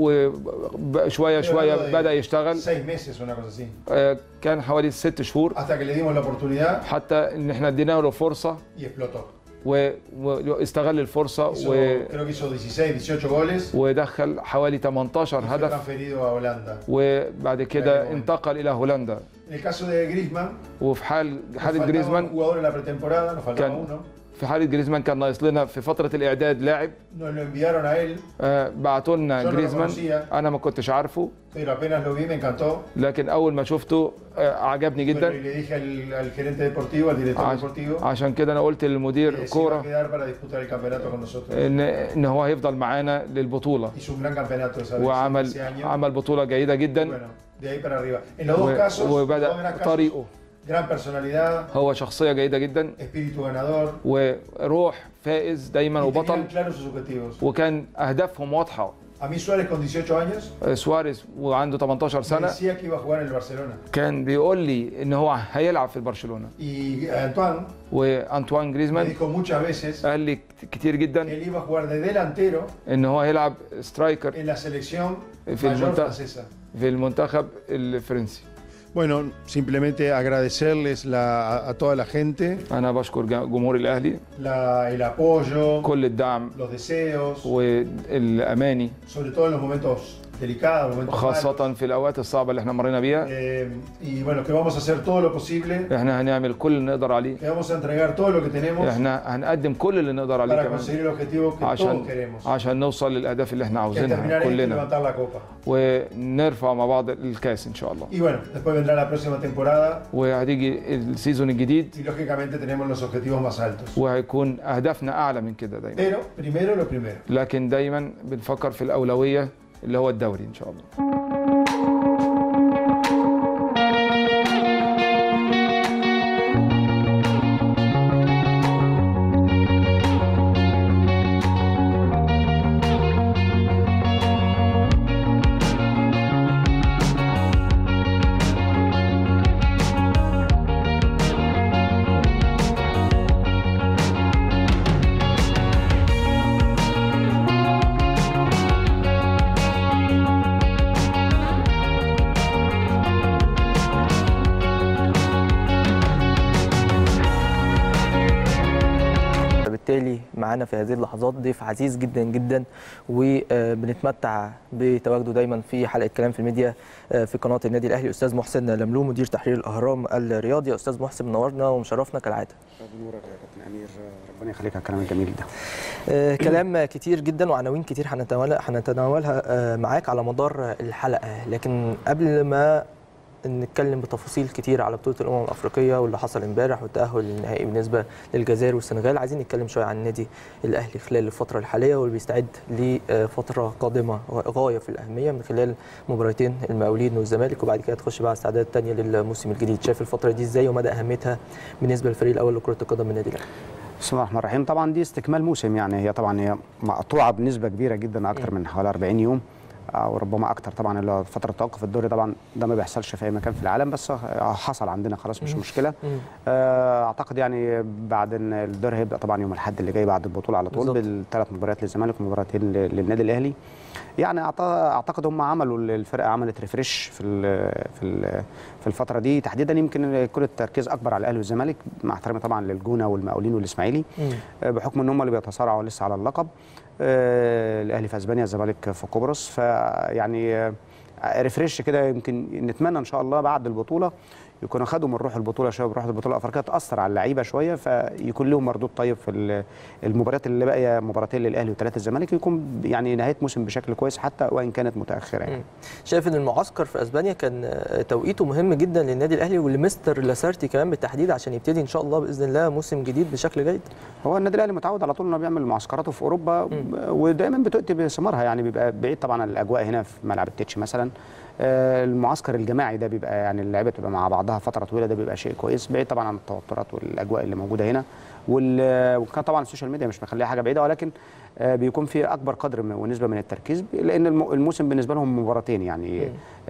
وشويه شويه بدا يشتغل Seis meses, una cosa así. آه، كان حوالي ست شهور Hasta que le dimos la oportunidad حتى ان احنا ادينا له فرصه y explotó. و- واستغل الفرصه Hizo- و- creo que hizo 16, 18 goles. ودخل حوالي 18 y fue هدف transferido a Holanda. وبعد كده أيوة. انتقل الى هولندا En el caso de Griezmann, وفي حال nos حاله faltaba un جريزمان jugador en la pretemporada, nos faltaba كان- uno. في حاله جريزمان كان ناقص لنا في فتره الاعداد لاعب Nos lo enviaron a él, آه، بعتوا لنا Yo no lo جريزمان conocía. انا ما كنتش عارفه pero apenas lo vi me encantó. لكن اول ما شفته آه، عجبني Bueno, y جدا le dije al, al gerente deportivo, al director عش- deportivo, عشان كده انا قلت que للمدير se iba a كوره quedar para disputar el campeonato con nosotros. ان ان هو هيفضل معانا للبطوله Hizo un gran campeonato esa vez, وعمل ese año. عمل بطوله جيده جدا Bueno, de ahí para arriba. En los dos و- casos, los dos وبدا grandes casos, طريقه gran personalidad, هو شخصيه جيده جدا espíritu ganador. وروح فائز دايما Y وبطل tenían claros sus objetivos. وكان اهدافهم واضحه A mí Suárez con 18 años آه، سواريز وعنده 18 me سنه decía que iba a jugar en el Barcelona. كان بيقول لي ان هو هيلعب في برشلونه Y Antoine وانطوان me جريزمان dijo muchas veces قال لي كتير que جدا él iba a jugar de delantero ان هو هيلعب سترايكر en la selección في mayor المنتخب francesa. في المنتخب الفرنسي Bueno, simplemente agradecerles la, a, a toda la gente انا بشكر جا- جمهور الاهلي la, el apoyo, كل الدعم los deseos, والاماني sobre todo en los momentos delicados, momentos malos. خاصه في الاوقات الصعبه اللي احنا مرينا بيها Eh, y bueno, que vamos a hacer todo lo posible, احنا هنعمل كل اللي نقدر عليه que vamos a entregar todo lo que tenemos احنا هنقدم كل اللي نقدر عليه para كمان conseguir el objetivo que عشان todos queremos, عشان نوصل للاهداف اللي احنا que es عاوزينها terminar esto y كلنا levantar la copa. ونرفع مع بعض الكاس ان شاء الله Y bueno, después vendrá la próxima temporada وهتيجي السيزون الجديد y lógicamente tenemos los objetivos más altos. وهيكون اهدافنا اعلى من كده دايما Pero primero lo primero. لكن دايما بنفكر في الاولويه اللي هو الدوري ان شاء الله بالتالي معانا في هذه اللحظات ضيف عزيز جدا جدا وبنتمتع بتواجده دايما في حلقه كلام في الميديا آه، في قناه النادي الاهلي استاذ محسن لملوم مدير تحرير الاهرام الرياضي يا استاذ محسن منورنا ومشرفنا كالعاده بنورك يا كابتن امير ربنا يخليك على الكلام الجميل ده آه، كلام كتير جدا وعناوين كتير هنتناولها هنتناولها آه، معاك على مدار الحلقه لكن قبل ما نتكلم بتفاصيل كتير على بطوله الامم الافريقيه واللي حصل امبارح والتاهل للنهائي بالنسبه للجزائر والسنغال عايزين نتكلم شويه عن النادي الاهلي خلال الفتره الحاليه واللي بيستعد لفتره قادمه غايه في الاهميه من خلال مباراتين المقاولين والزمالك وبعد كده تخش بقى استعداد تانية للموسم الجديد شايف الفتره دي ازاي ومدى اهميتها بالنسبه للفريق الاول لكره القدم من النادي الاهلي بسم الله الرحمن الرحيم طبعا دي استكمال موسم يعني هي طبعا هي مقطوعه بنسبه كبيره جدا اكتر من حوالي 40 يوم او ربما اكتر طبعا اللي هو فتره توقف الدوري طبعا ده ما بيحصلش في اي مكان في العالم بس حصل عندنا خلاص مش مشكله آه، اعتقد يعني بعد ان الدوري هيبدا طبعا يوم الاحد اللي جاي بعد البطوله على طول بالظبط. بالثلاث مباريات للزمالك ومباراتين ل- للنادي الاهلي يعني أعت- اعتقد هم عملوا الفرقه عملت ريفريش في ال في ال في الفتره دي تحديدا يمكن يكون التركيز اكبر على الاهلي والزمالك مع احترامي طبعا للجونه والمقاولين والاسماعيلي آه، بحكم ان هم اللي بيتصارعوا لسه على اللقب آه، الاهلي في اسبانيا الزمالك في قبرص فيعني آه، ريفريش كده يمكن نتمنى ان شاء الله بعد البطوله يكونوا خدوا من روح البطوله شويه بروح البطوله الافريقيه تاثر على اللعيبه شويه فيكون لهم مردود طيب في ال- المباريات اللي باقيه مباراتين للاهلي وثلاثه الزمالك يكون يعني نهايه موسم بشكل كويس حتى وان كانت متاخره يعني. شايف ان المعسكر في اسبانيا كان آه، توقيته مهم جدا للنادي الاهلي ولمستر لاسارتي كمان بالتحديد عشان يبتدي ان شاء الله باذن الله موسم جديد بشكل جيد هو النادي الاهلي متعود على طول انه بيعمل معسكراته في اوروبا ودايما بتؤتي بثمارها يعني بيبقى بعيد طبعا عن الاجواء هنا في ملعب التتش مثلا آه، المعسكر الجماعي ده بيبقى يعني اللعيبه بتبقى مع بعضها فتره طويله ده بيبقى شيء كويس بعيد طبعا عن التوترات والاجواء اللي موجوده هنا وال- وكان طبعا السوشيال ميديا مش مخليها حاجه بعيده ولكن آه، بيكون في اكبر قدر من- ونسبه من التركيز لان الم- الموسم بالنسبه لهم مباراتين يعني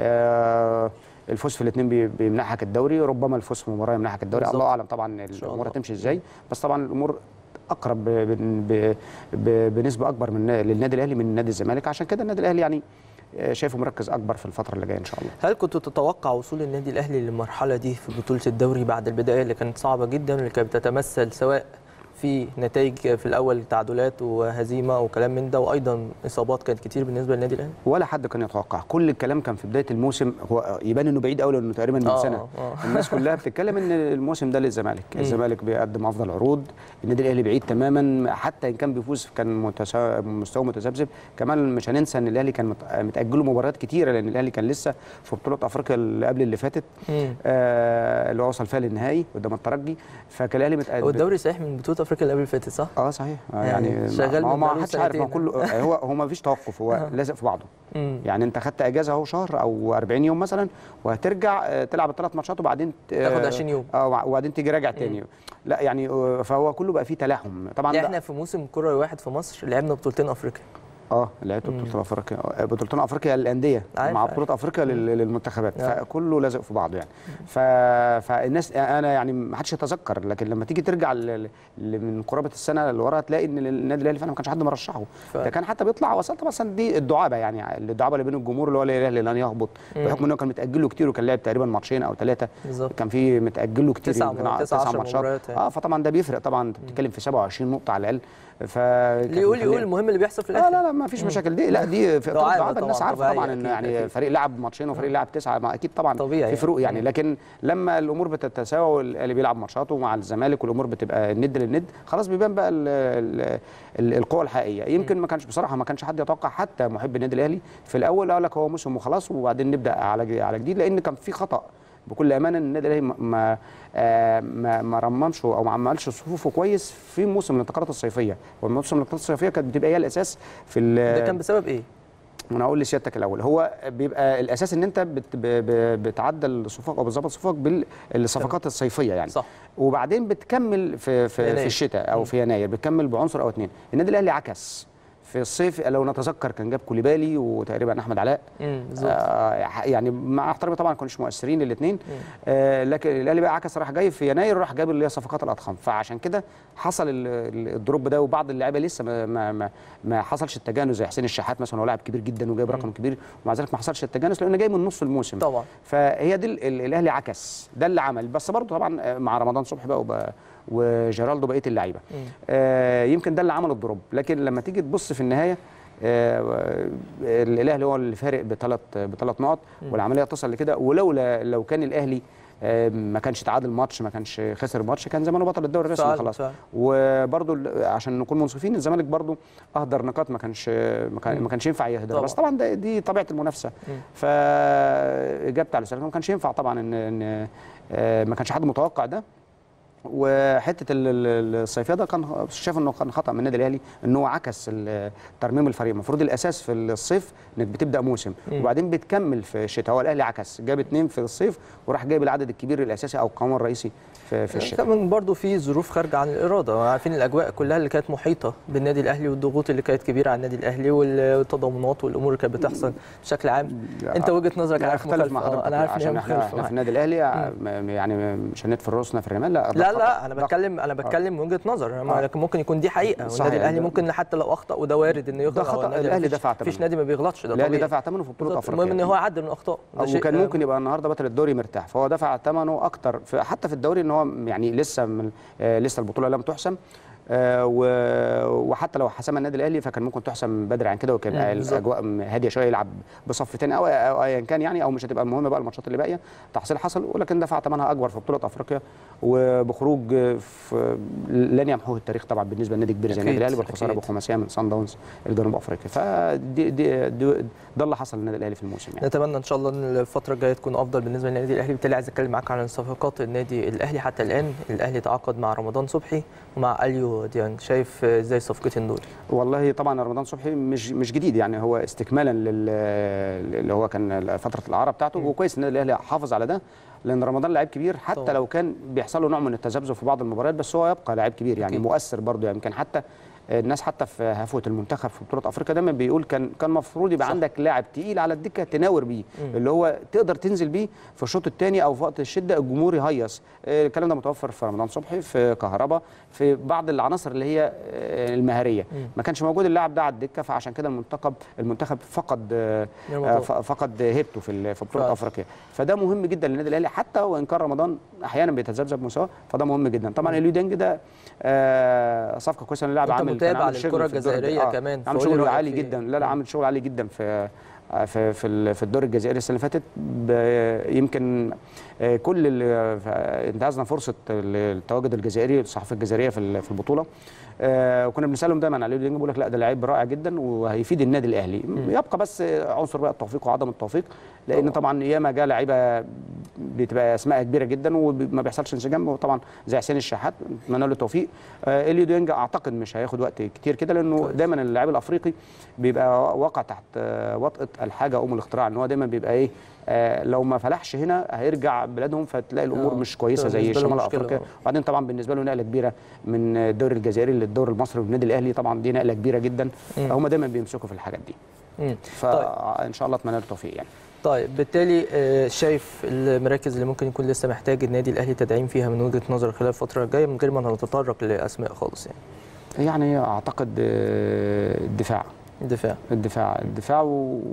آه، الفوز في الاثنين بيمنحك الدوري ربما الفوز في مباراه يمنحك الدوري بالظبط. الله اعلم طبعا شاء الامور الله. هتمشي ازاي بس طبعا الامور اقرب ب- ب- ب- ب- بنسبه اكبر من للنادي الاهلي من نادي الزمالك عشان كده النادي الاهلي يعني آه، شايفه مركز اكبر في الفتره اللي جايه ان شاء الله هل كنت تتوقع وصول النادي الاهلي للمرحله دي في بطوله الدوري بعد البدايه اللي كانت صعبه جدا واللي كانت بتتمثل سواء في نتائج في الاول تعادلات وهزيمه وكلام من ده وايضا اصابات كانت كتير بالنسبه للنادي الاهلي ولا حد كان يتوقع كل الكلام كان في بدايه الموسم هو يبان انه بعيد قوي لانه تقريبا من آه، سنه آه. الناس كلها بتتكلم ان الموسم ده للزمالك الزمالك بيقدم افضل عروض النادي الاهلي بعيد تماما حتى ان كان بيفوز كان متسا... مستوى متذبذب كمان مش هننسى ان الاهلي كان مت- متاجل له مباريات كتيره لان الاهلي كان لسه في بطوله افريقيا اللي قبل اللي فاتت مم. آه اللي هو وصل فيها للنهائي قدام الترجي فكان الاهلي متاجل هو الدوري صحيح من بطوله افريقيا اللي قبل اللي فاتت صح؟ اه صحيح آه يعني يعني شغال ما هو من ما بقاله حدش عارف ما هو سنتين. كله هو هو ما فيش توقف هو لازق في بعضه مم. يعني انت خدت اجازه اهو شهر او 40 يوم مثلا وهترجع آه، تلعب الثلاث ماتشات وبعدين ت- تاخد 20 يوم. اه وع- وبعدين تيجي راجع تاني لا يعني آه، فهو كله بقى فيه تلاحم طبعا يعني ده- احنا في موسم كروي واحد في مصر لعبنا بطولتين افريقيا اه لعبت بطوله افريقيا آه، بطولتين افريقيا للانديه عارف، مع عارف. بطوله افريقيا لل- للمنتخبات آه. فكله لازق في بعضه يعني ف... فالناس انا يعني ما حدش يتذكر لكن لما تيجي ترجع ل... ل... من قرابه السنه اللي وراها تلاقي ان النادي الاهلي فعلا ما كانش حد مرشحه ف- ده كان حتى بيطلع وسط مثلا دي الدعابه يعني الدعابه اللي بين الجمهور اللي هو الاهلي لن يهبط بحكم انه كان متاجل له كتير وكان لعب تقريبا ماتشين او ثلاثه بالظبط. كان في متاجل له كتير تسع يمكن مباريات، تسع عشر مباريات يعني. اه فطبعا ده بيفرق طبعا انت بتتكلم في 27 نقطه على الاقل ف اللي يقول يقول المهم اللي بيحصل في لا الاخر لا لا ما فيش مشاكل دي لا دي في دعابة دعابة الناس طبعاً، عارفه طبيعية، طبعا ان أكيد، يعني أكيد. فريق لعب ماتشين وفريق لعب تسعه ما اكيد طبعا طبيعي في فروق يعني يعني. لكن لما الامور بتتساوى والاهلي بيلعب ماتشاته مع الزمالك والامور بتبقى الند للند خلاص بيبان بقى ال ال ال القوه الحقيقيه يمكن ما كانش بصراحه ما كانش حد يتوقع حتى محب النادي الاهلي في الاول قال لك هو موسم وخلاص وبعدين نبدا على على جديد لان كان في خطا بكل امانه ان النادي الاهلي ما ما آه، ما, ما رممش او ما عملش صفوفه كويس في موسم الانتقالات الصيفيه والموسم الانتقالات الصيفيه كانت بتبقى هي الاساس في ال- ده كان بسبب ايه؟ انا اقول لسيادتك الاول هو بيبقى الاساس ان انت بت ب ب بتعدل صفوفك او بتظبط صفوفك بالصفقات الصيفيه يعني صح. وبعدين بتكمل في في, يناير. في الشتاء او في يناير بتكمل بعنصر او اثنين النادي الاهلي عكس في الصيف لو نتذكر كان جاب كوليبالي وتقريبا احمد علاء امم بالظبط آه يعني مع احترامي طبعا ما كانوش مؤثرين الاثنين آه لكن الاهلي بقى عكس راح جاي في يناير راح جاب اللي هي صفقات الاضخم فعشان كده حصل ال- ال- الدروب ده وبعض اللعيبه لسه ما ما, ما, ما حصلش التجانس زي حسين الشحات مثلا هو لاعب كبير جدا وجايب رقم كبير ومع ذلك ما حصلش التجانس لانه جاي من نص الموسم طبعا. فهي دي ال- ال- الاهلي عكس ده اللي عمل بس برضه طبعا آه، مع رمضان صبحي بقى وبقى وجيرالدو بقيه اللعيبه آه يمكن ده اللي عمل الدروب لكن لما تيجي تبص في النهايه آه، الاهلي هو اللي فارق بثلاث بثلاث نقط والعمليه تصل لكده ولولا لو كان الاهلي آه، ما كانش تعادل ماتش ما كانش خسر ماتش كان زمانه بطل الدوري الرسمي فعلا، خلاص فعلا. وبرضو ال- عشان نكون منصفين الزمالك برضو اهدر نقاط ما كانش ما كان- ما كانش ينفع يهدر طبعا. بس طبعا ده دي طبيعه المنافسه فاجابت على السؤال ما كانش ينفع طبعا ان ان آه، ما كانش حد متوقع ده وحته ال- ال- الصيفيه ده كان شايف انه كان خطا من النادي الاهلي ان هو عكس ال- ترميم الفريق المفروض الاساس في الصيف انك بتبدا موسم وبعدين بتكمل في الشتاء هو الاهلي عكس جاب اثنين في الصيف وراح جايب العدد الكبير الاساسي او القوام الرئيسي في, في الشتاء كمان برضه في ظروف خارجه عن الاراده عارفين الاجواء كلها اللي كانت محيطه بالنادي الاهلي والضغوط اللي كانت كبيره على النادي الاهلي والتضامنات والامور اللي كانت بتحصل بشكل عام انت وجهه نظرك لا عارف اختلف مع مخالفة. آه، حضرتك انا عارف ان هي عشان احنا, مخالفه احنا في معاك. النادي الاهلي م- يعني مش هندفن راسنا في الرمال لا ده لا خطأ. لا انا ده بتكلم انا بتكلم من وجهه نظر آه. لكن ممكن يكون دي حقيقه صحيح. والنادي الاهلي ده- ممكن حتى لو اخطا وده وارد انه يخطا خطأ. هو النادي الأهلي مفيش- دفع ثمنه. مفيش نادي ما بيغلطش ده الاهلي طبيعي دفع ثمنه في بطوله بالظبط. افريقيا المهم ان هو يعدل من اخطاء ده او شيء- كان ممكن يبقى النهارده بطل الدوري مرتاح فهو دفع ثمنه اكتر في حتى في الدوري ان هو يعني لسه من آه لسه البطوله لم تحسم آه، و- وحتى لو حسمها النادي الاهلي فكان ممكن تحسم بدري عن كده وكان مم، بالظبط. الاجواء م- هاديه شويه يلعب بصف تاني او او ايا كان يعني او مش هتبقى المهم بقى الماتشات اللي باقيه تحصيل حصل ولكن دفع ثمنها اكبر في بطوله افريقيا وبخروج آه، في لن يمحوه التاريخ طبعا بالنسبه لنادي كبير زي أكيد، النادي الاهلي بالخساره أكيد. بخماسيه من سان داونز الجنوب افريقيا فدي دي دي ده اللي حصل للنادي الاهلي في الموسم يعني نتمنى ان شاء الله ان الفتره الجايه تكون افضل بالنسبه للنادي الاهلي بالتالي عايز اتكلم معاك عن صفقات النادي الاهلي حتى الان الاهلي تعاقد مع رمضان صبحي ومع اليو ديانج شايف ازاي الصفقتين دول والله طبعا رمضان صبحي مش مش جديد يعني هو استكمالا لل اللي هو كان فتره الاعاره بتاعته وكويس ان النادي الاهلي حافظ على ده لان رمضان لعيب كبير حتى طبعاً. طبعا. لو كان بيحصل له نوع من التذبذب في بعض المباريات بس هو يبقى لعيب كبير يعني أكيد. مؤثر برضه يعني يمكن حتى الناس حتى في هفوه المنتخب في بطوله افريقيا دايما بيقول كان كان المفروض يبقى صح. عندك لاعب تقيل على الدكه تناور بيه مم. اللي هو تقدر تنزل بيه في الشوط الثاني او في وقت الشده الجمهور يهيص آه، الكلام ده متوفر في رمضان صبحي في كهربا في بعض العناصر اللي هي آه، المهاريه مم. ما كانش موجود اللاعب ده على الدكه فعشان كده المنتخب المنتخب فقد آه، رمضان. آه، ف- فقد هيبته في ال- في بطوله فعلا. افريقيا فده مهم جدا للنادي الاهلي حتى وان كان رمضان احيانا بيتذبذب مستواه فده مهم جدا طبعا اليو ديانج ده آه، صفقه كويسه إن اللاعب أنت عامل متابع كان عامل شغل للكرة في الدور- الجزائرية كمان، عامل فقولي شغل رأيك عالي فيه. جدا لا لا مم. عامل شغل عالي جدا في في في ال- في الدور الجزائري السنه اللي فاتت ب- يمكن آه، كل اللي- ف- انتهزنا فرصه التواجد الجزائري الصحافه الجزائريه في ال- في البطوله آه، وكنا بنسالهم دايما على اليو بيقول لك لا ده لعيب رائع جدا وهيفيد النادي الاهلي يبقى بس عنصر بقى التوفيق وعدم التوفيق لان طبعا ياما جه لعيبه بتبقى اسماء كبيره جدا وما بيحصلش انسجام وطبعا زي حسين الشحات نتمنى له التوفيق آه، اليو ديانج اعتقد مش هياخد وقت كتير كده لانه كويس. دايما اللاعب الافريقي بيبقى واقع تحت آه، وطأة الحاجه ام الاختراع ان هو دايما بيبقى ايه آه، لو ما فلحش هنا هيرجع بلادهم فتلاقي الامور آه، مش كويسه تبقى زي بالنسبة له شمال مشكلة، افريقيا آه. وبعدين طبعا بالنسبه له نقله كبيره من الدوري الجزائري للدوري المصري والنادي الاهلي طبعا دي نقله كبيره جدا مم. هم دايما بيمسكوا في الحاجات دي مم. فان شاء الله اتمنى له التوفيق يعني طيب بالتالي آه، شايف المراكز اللي ممكن يكون لسه محتاج النادي الاهلي تدعيم فيها من وجهه نظرك خلال الفتره الجايه من غير ما نتطرق لاسماء خالص يعني يعني اعتقد آه، الدفاع الدفاع الدفاع الدفاع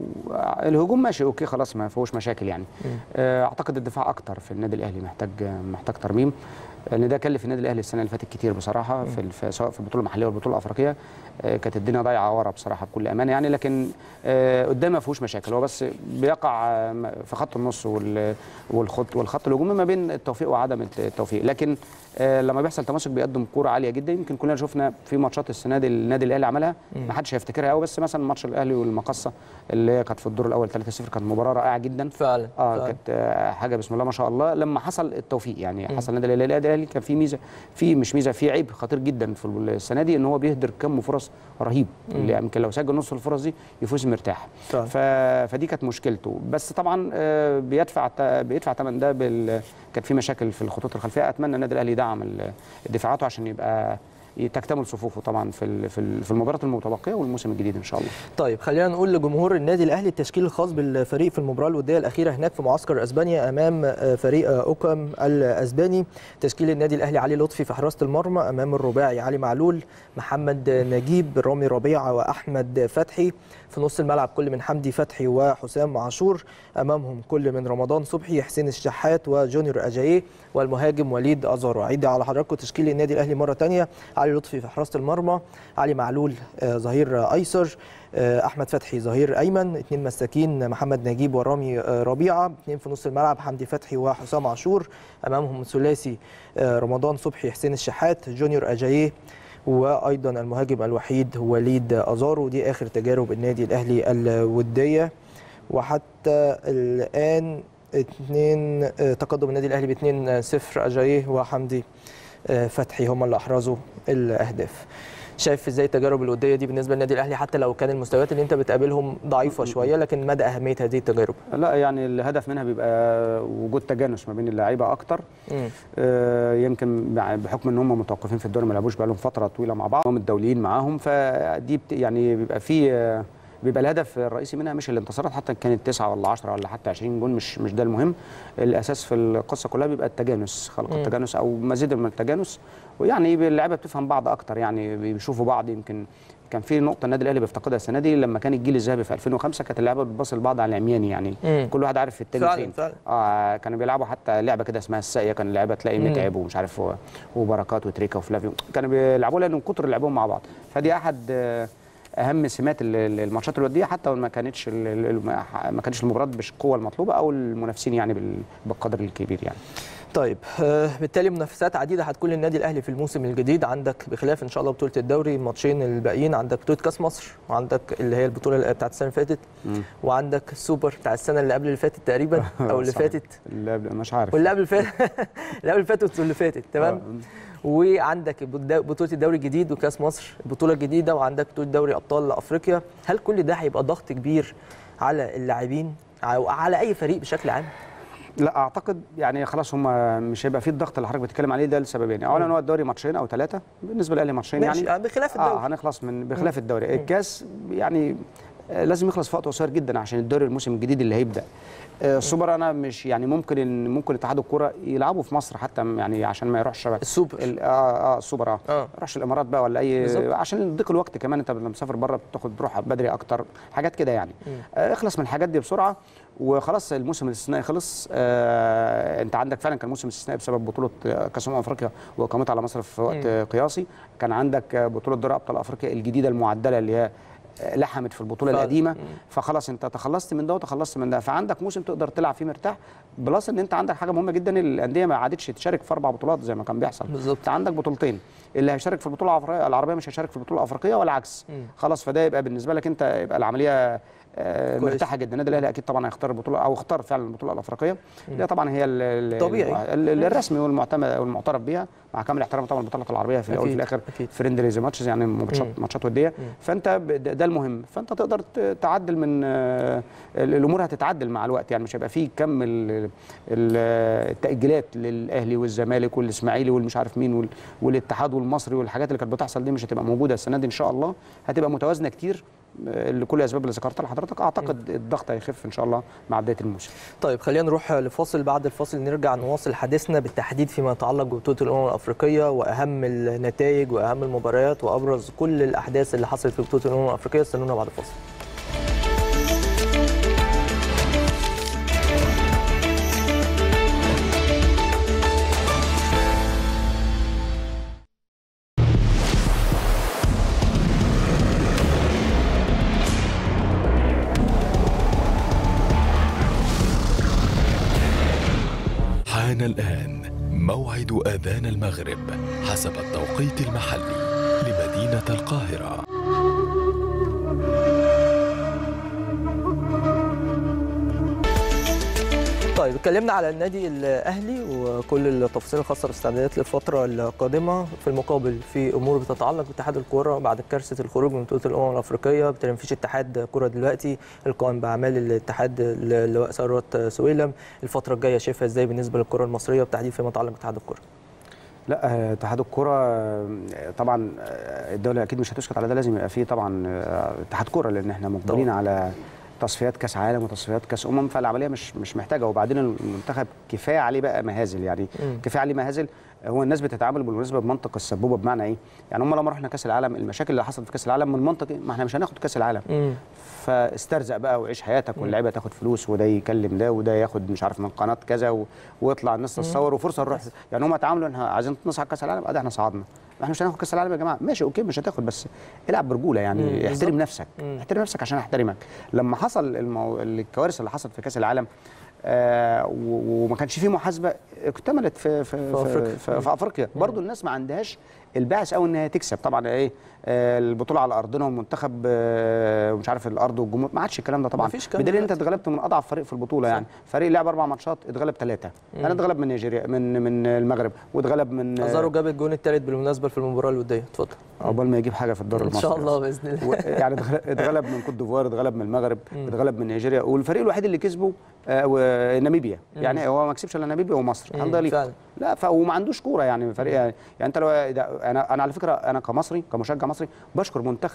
والهجوم ماشي اوكي خلاص ما فيهوش مشاكل يعني مم. آه، اعتقد الدفاع اكتر في النادي الاهلي محتاج محتاج ترميم لان ده كلف النادي الاهلي السنه اللي فاتت كتير بصراحه في الف- سواء في البطوله المحليه والبطوله الافريقيه آه، كانت الدنيا ضايعه ورا بصراحه بكل امانه يعني لكن آه، قدام ما فيهوش مشاكل هو بس بيقع آه، في خط النص وال- والخط والخط الهجومي ما بين التوفيق وعدم التوفيق لكن آه، لما بيحصل تماسك بيقدم كوره عاليه جدا يمكن كلنا شفنا في ماتشات السنه دي النادي الاهلي عملها ما حدش هيفتكرها قوي بس مثلا ماتش الاهلي والمقصه اللي هي كانت في الدور الاول 3-0 كانت مباراه رائعه جدا فعلا اه فعلا. كانت آه، حاجه بسم الله ما شاء الله لما حصل التوفيق يعني حصل النادي الاهلي النادي الاهلي كان في ميزه في مش ميزه في عيب خطير جدا في السنه دي ان هو بيهدر كم فرص رهيب اللي يمكن لو سجل نص الفرص دي يفوز مرتاح فعلا. ف... فدي كانت مشكلته بس طبعا آه، بيدفع ت- بيدفع ثمن ده بال... كانت في مشاكل في الخطوط الخلفيه اتمنى النادي الاهلي يدعم ال- دفاعاته عشان يبقى تكتمل صفوفه طبعا في ال- في ال- في المباراه المتبقيه والموسم الجديد ان شاء الله طيب خلينا نقول لجمهور النادي الاهلي التشكيل الخاص بالفريق في المباراه الوديه الاخيره هناك في معسكر اسبانيا امام آه، فريق آه، اوكام الاسباني تشكيل النادي الاهلي علي لطفي في حراسه المرمى امام الرباعي علي معلول محمد نجيب رامي ربيعه واحمد فتحي في نص الملعب كل من حمدي فتحي وحسام عاشور امامهم كل من رمضان صبحي حسين الشحات وجونيور اجاييه والمهاجم وليد ازارو عيد على حضراتكم تشكيل النادي الاهلي مره ثانيه علي لطفي في حراسه المرمى علي معلول آه، ظهير آه، ايسر آه، احمد فتحي ظهير ايمن اثنين مساكين محمد نجيب ورامي آه، ربيعه اثنين في نص الملعب حمدي فتحي وحسام عاشور امامهم ثلاثي آه، رمضان صبحي حسين الشحات جونيور اجاييه وايضا المهاجم الوحيد وليد ازارو دي اخر تجارب النادي الاهلي الوديه وحتى الان اثنين آه، تقدم النادي الاهلي ب 2 0 اجاييه وحمدي آه، فتحي هم اللي احرزوا الاهداف شايف ازاي التجارب الوديه دي بالنسبه للنادي الاهلي حتى لو كان المستويات اللي انت بتقابلهم ضعيفه شويه لكن مدى اهميه هذه التجارب لا يعني الهدف منها بيبقى وجود تجانس ما بين اللعيبه اكتر مم. آه، يمكن بع- بحكم ان هم متوقفين في الدوري ما لعبوش بقالهم فتره طويله مع بعض هم الدوليين معاهم فدي بت يعني بيبقى في آه، بيبقى الهدف الرئيسي منها مش الانتصارات حتى إن كانت 9 ولا 10 ولا حتى 20 جون مش مش ده المهم الاساس في القصه كلها بيبقى التجانس خلق التجانس او مزيد من التجانس ويعني اللعيبه بتفهم بعض اكتر يعني بيشوفوا بعض يمكن كان في نقطه النادي الاهلي بيفتقدها السنه دي لما كان الجيل الذهبي في 2005 كانت اللعيبه بتباصي لبعض على العمياني يعني مم. كل واحد عارف التاني فعلاً، فين فعلاً. اه كانوا بيلعبوا حتى لعبه كده اسمها الساقيه كان اللعيبه تلاقي متعب ومش عارف و- وبركات وتريكا وفلافيو كانوا بيلعبوا لان من كتر لعبهم مع بعض فدي احد آه، اهم سمات ال- ال- الماتشات الوديه حتى وما كانتش ال- ال- ما كانتش المباريات بالقوه المطلوبه او المنافسين يعني بال- بالقدر الكبير يعني طيب آه، بالتالي منافسات عديده هتكون للنادي الاهلي في الموسم الجديد عندك بخلاف ان شاء الله بطوله الدوري الماتشين الباقيين عندك بطوله كاس مصر وعندك اللي هي البطوله بتاعت السنه اللي فاتت وعندك السوبر بتاع السنه اللي قبل اللي فاتت تقريبا او اللي صحيح. فاتت لا، مش عارف واللي قبل اللي فاتت اللي قبل اللي فاتت واللي فاتت تمام وعندك البد- بطوله الدوري الجديد وكاس مصر البطوله الجديده وعندك بطوله دوري ابطال افريقيا هل كل ده هيبقى ضغط كبير على اللاعبين او على اي فريق بشكل عام لا اعتقد يعني خلاص هم مش هيبقى في الضغط اللي حضرتك بتتكلم عليه ده لسببين اولا هو الدوري ماتشين او ثلاثه بالنسبه للاهلي ماتشين ماشي يعني آه، بخلاف الدوري اه هنخلص من بخلاف الدوري الكاس يعني آه، لازم يخلص في وقت قصير جدا عشان الدوري الموسم الجديد اللي هيبدا آه، السوبر انا مش يعني ممكن إن ممكن اتحاد الكوره يلعبوا في مصر حتى يعني عشان ما يروحش السوبر. ال- اه اه السوبر اه آه. ما يروحش الامارات بقى ولا اي بالظبط. عشان ضيق الوقت كمان انت لما مسافر بره بتاخد بتروح بدري اكتر حاجات كده يعني آه اخلص من الحاجات دي بسرعه وخلاص الموسم الاستثنائي خلص آه انت عندك فعلا كان موسم استثنائي بسبب بطوله آه، كاس امم افريقيا واقامتها على مصر في وقت آه، قياسي كان عندك آه، بطوله دوري ابطال افريقيا الجديده المعدله اللي هي آه، لحمت في البطوله فعلا. القديمه فخلاص انت تخلصت من ده وتخلصت من ده فعندك موسم تقدر تلعب فيه مرتاح بلس ان انت عندك حاجه مهمه جدا الانديه ما عادتش تشارك في اربع بطولات زي ما كان بيحصل بالظبط. انت عندك بطولتين اللي هيشارك في البطوله العفر- العربيه مش هيشارك في البطوله الافريقيه والعكس خلاص فده يبقى بالنسبه لك انت يبقى العمليه آه، كويس. مرتاحه جدا النادي الاهلي اكيد طبعا هيختار البطوله او اختار فعلا البطوله الافريقيه اللي طبعا هي ال- ال- طبيعي. ال- ال- الرسمي والمعتمد والمعترف بها مع كامل احترام طبعا البطولات العربيه في الاول أكيد، وفي الاخر أكيد. فريندلي ماتشز يعني ماتشات ماتشات وديه فانت ب- ده ده المهم فانت تقدر ت- تعدل من آه، ال- الامور هتتعدل مع الوقت يعني مش هيبقى فيه كم ال- ال- التاجيلات للاهلي والزمالك والاسماعيلي والمش عارف مين وال- والاتحاد والمصري والحاجات اللي كانت بتحصل دي مش هتبقى موجوده السنه دي ان شاء الله هتبقى متوازنه كتير آه، لكل الاسباب اللي ذكرتها لحضرتك اعتقد الضغط هيخف ان شاء الله مع بدايه الموسم طيب خلينا نروح لفاصل بعد الفاصل نرجع نواصل حديثنا بالتحديد فيما يتعلق ببطوله الامم الافريقيه واهم النتائج واهم المباريات وابرز كل الاحداث اللي حصلت في بطوله الامم الافريقيه استنونا بعد الفاصل حان الآن موعد أذان المغرب حسب التوقيت المحلي لمدينة القاهرة طيب اتكلمنا على النادي الاهلي وكل التفاصيل الخاصه بالاستعدادات للفتره القادمه في المقابل في امور بتتعلق باتحاد الكوره بعد كارثه الخروج من بطوله الامم الافريقيه بالتالي مفيش اتحاد كوره دلوقتي القائم باعمال الاتحاد اللواء ثروت سويلم الفتره الجايه شايفها ازاي بالنسبه للكره المصريه بالتحديد فيما يتعلق باتحاد الكوره لا آه، اتحاد الكرة آه، طبعا آه، الدولة أكيد مش هتسكت على ده لازم يبقى فيه طبعا آه، اتحاد كرة لأن احنا مقبلين طبعاً. على تصفيات كأس عالم وتصفيات كأس أمم فالعملية مش مش محتاجة وبعدين المنتخب كفاية عليه بقى مهازل يعني مم. كفايه عليه مهازل هو الناس بتتعامل بالمناسبه بمنطق السبوبه بمعنى ايه؟ يعني هم لما رحنا كاس العالم المشاكل اللي حصلت في كاس العالم من منطق إيه؟ ما احنا مش هناخد كاس العالم امم فاسترزق بقى وعيش حياتك واللعيبه تاخد فلوس وده يكلم ده وده ياخد مش عارف من قناه كذا و... ويطلع الناس تتصور وفرصه نروح يعني هم اتعاملوا احنا عايزين نصعد كاس العالم ادي احنا صعدنا احنا مش هناخد كاس العالم يا جماعه ماشي اوكي مش هتاخد بس العب برجوله مم، يعني بالظبط. احترم نفسك مم. احترم نفسك عشان احترمك لما حصل المو... الكوارث اللي حصلت في كاس العالم آه و- وما كانش فيه محاسبه اكتملت في في في أفريقيا. في, في, في افريقيا برضو الناس ما عندهاش الباعث قوي ان هي تكسب طبعا ايه آه البطوله على ارضنا والمنتخب آه ومش عارف الارض والجمهور ما عادش الكلام ده طبعا مفيش الكلام بدليل ان انت دلوقتي. اتغلبت من اضعف فريق في البطوله يعني فريق لعب اربع ماتشات اتغلب ثلاثه انا اتغلب من نيجيريا من من المغرب واتغلب من ازارو جاب الجون الثالث بالمناسبه في المباراه الوديه اتفضل عقبال ما يجيب حاجه في الدوري ان المصري شاء الله باذن الله و- يعني اتغل- اتغلب من كوت ديفوار اتغلب من المغرب اتغلب من نيجيريا والفريق الوحيد اللي كسبه آه، و- ناميبيا يعني هو ما كسبش الا ناميبيا ومصر مم، عنده ليك فعلا. لا ف- وما عندوش كوره يعني فريق يعني, يعني انت لو ده- انا انا على فكره انا كمصري كمشجع مصري بشكر منتخب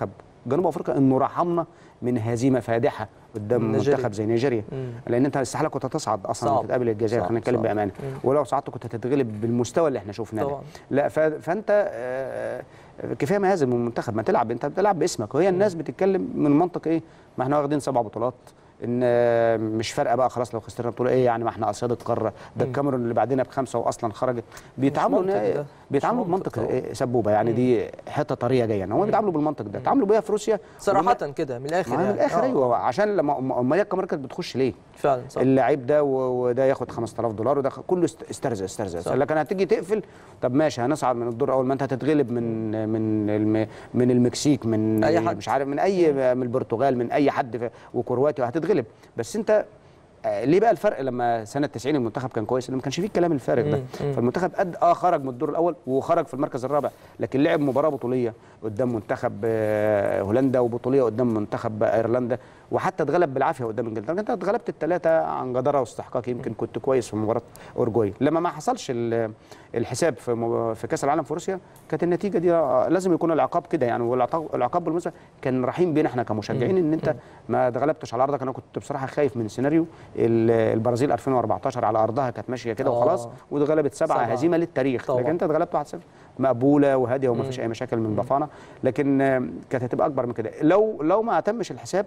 جنوب افريقيا انه رحمنا من هزيمه فادحه قدام نيجيريا. منتخب زي نيجيريا مم. لان انت استحاله كنت تصعد اصلا صعب. وتتقابل الجزائر صعب. خلينا نتكلم صعب. بامانه مم. ولو صعدت كنت هتتغلب بالمستوى اللي احنا شفناه ده. طبعا. لا ف- فانت آه، كفايه مهازل من المنتخب ما تلعب انت بتلعب باسمك وهي الناس بتتكلم من منطق ايه ما احنا واخدين سبع بطولات ان آه، مش فارقه بقى خلاص لو خسرنا بطوله ايه يعني ما احنا اسياد القاره ده الكاميرون اللي بعدنا بخمسه واصلا خرجت بيتعاملوا منطق إن- ده. بيتعاملوا مش منطق بمنطق طبعا. إيه، سبوبه يعني دي حته طريه جايه هم بيتعاملوا بالمنطق ده تعاملوا بيها في روسيا صراحه كده من الاخر ما هي يعني من الاخر آه. ايوه عشان لما أم- امال هي الكاميرا كانت بتخش ليه؟ فعلا صح اللعيب ده و- وده ياخد 5000 دولار وده خ- كله است- استرزق استرزق صح. لكن هتيجي تقفل طب ماشي هنصعد من الدور الاول ما انت هتتغلب من من الم من المكسيك من أي حد. مش عارف من اي من البرتغال من اي حد ف- وكرواتيا هتتغلب بس انت آه، ليه بقى الفرق لما سنه 90 المنتخب كان كويس لأن ما كانش فيه الكلام الفارغ ده مم، مم. فالمنتخب قد اه خرج من الدور الاول وخرج في المركز الرابع لكن لعب مباراه بطوليه قدام منتخب آه، هولندا وبطوليه قدام منتخب ايرلندا وحتى اتغلب بالعافيه قدام انجلترا انت اتغلبت الثلاثه عن جداره واستحقاق يمكن كنت كويس في مباراه اورجواي لما ما حصلش ال- الحساب في مب- في كاس العالم في روسيا كانت النتيجه دي آه، لازم يكون العقاب كده يعني والعقاب العقاب بالمناسبه كان رحيم بينا احنا كمشجعين ان انت ما اتغلبتش على ارضك انا كنت بصراحه خايف من سيناريو ال- البرازيل 2014 على ارضها كانت ماشيه كده آه. وخلاص واتغلبت سبعه سبعة. هزيمه للتاريخ طبعا. لكن انت اتغلبت 1-0 مقبوله وهاديه وما فيش اي مشاكل من ضفانه لكن آه، كانت هتبقى اكبر من كده لو لو ما تمش الحساب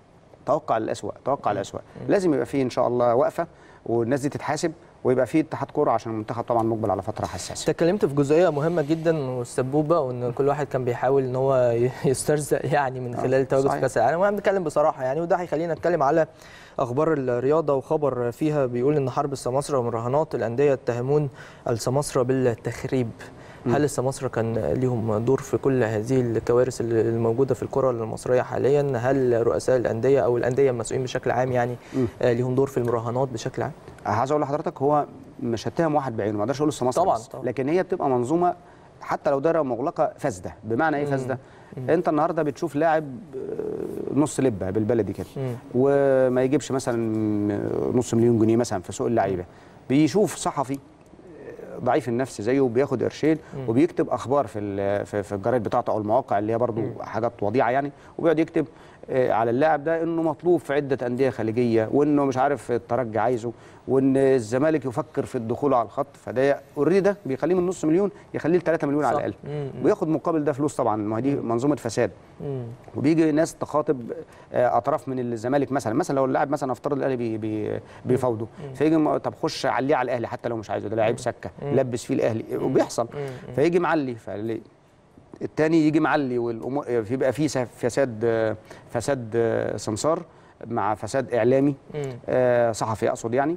توقع الأسوأ توقع الأسوأ لازم يبقى فيه إن شاء الله وقفة والناس دي تتحاسب ويبقى فيه اتحاد كوره عشان المنتخب طبعا مقبل على فتره انت حساسه اتكلمت في جزئيه مهمه جدا والسبوبه وان كل واحد كان بيحاول ان هو يسترزق يعني من خلال التواجد في صحيح. كاس العالم واحنا بنتكلم بصراحه يعني وده هيخلينا نتكلم على اخبار الرياضه وخبر فيها بيقول ان حرب السماسره ومراهنات الانديه يتهمون السماسره بالتخريب هل السماسرة كان ليهم دور في كل هذه الكوارث اللي الموجودة في الكرة المصرية حاليا؟ هل رؤساء الأندية أو الأندية المسؤولين بشكل عام يعني آه، ليهم دور في المراهنات بشكل عام؟ عايز اقول لحضرتك هو مش هتهم واحد بعينه ما اقدرش اقول السماسره طبعاً، بس. طبعاً. لكن هي بتبقى منظومه حتى لو دايره مغلقه فاسده بمعنى ايه فاسده انت النهارده بتشوف لاعب آه، نص لبه بالبلدي كده مم. وما يجيبش مثلا نص مليون جنيه مثلا في سوق اللعيبه بيشوف صحفي ضعيف النفس زيه وبياخد قرشين وبيكتب اخبار في ال- في في الجرايد بتاعته او المواقع اللي هي برضو حاجات وضيعه يعني وبيقعد يكتب آه، على اللاعب ده انه مطلوب في عده انديه خليجيه وانه مش عارف الترجي عايزه وان الزمالك يفكر في الدخول على الخط فده اوريدي ده بيخليه من نص مليون يخليه ل 3 مليون على صح. الاقل مم. وياخد مقابل ده فلوس طبعا ما هي دي منظومه فساد مم. وبيجي ناس تخاطب آه، اطراف من الزمالك مثلا مثلا لو اللاعب مثلا افترض الاهلي بي بي بيفاوضه فيجي م- طب خش عليه على الاهلي حتى لو مش عايزه ده لعيب سكه لبس فيه الاهلي وبيحصل فيجي معلي فاللي- التاني يجي معلي والامور يبقى في سف- فساد آه، فساد آه، سمسار مع فساد اعلامي مم. آه، صحفي اقصد يعني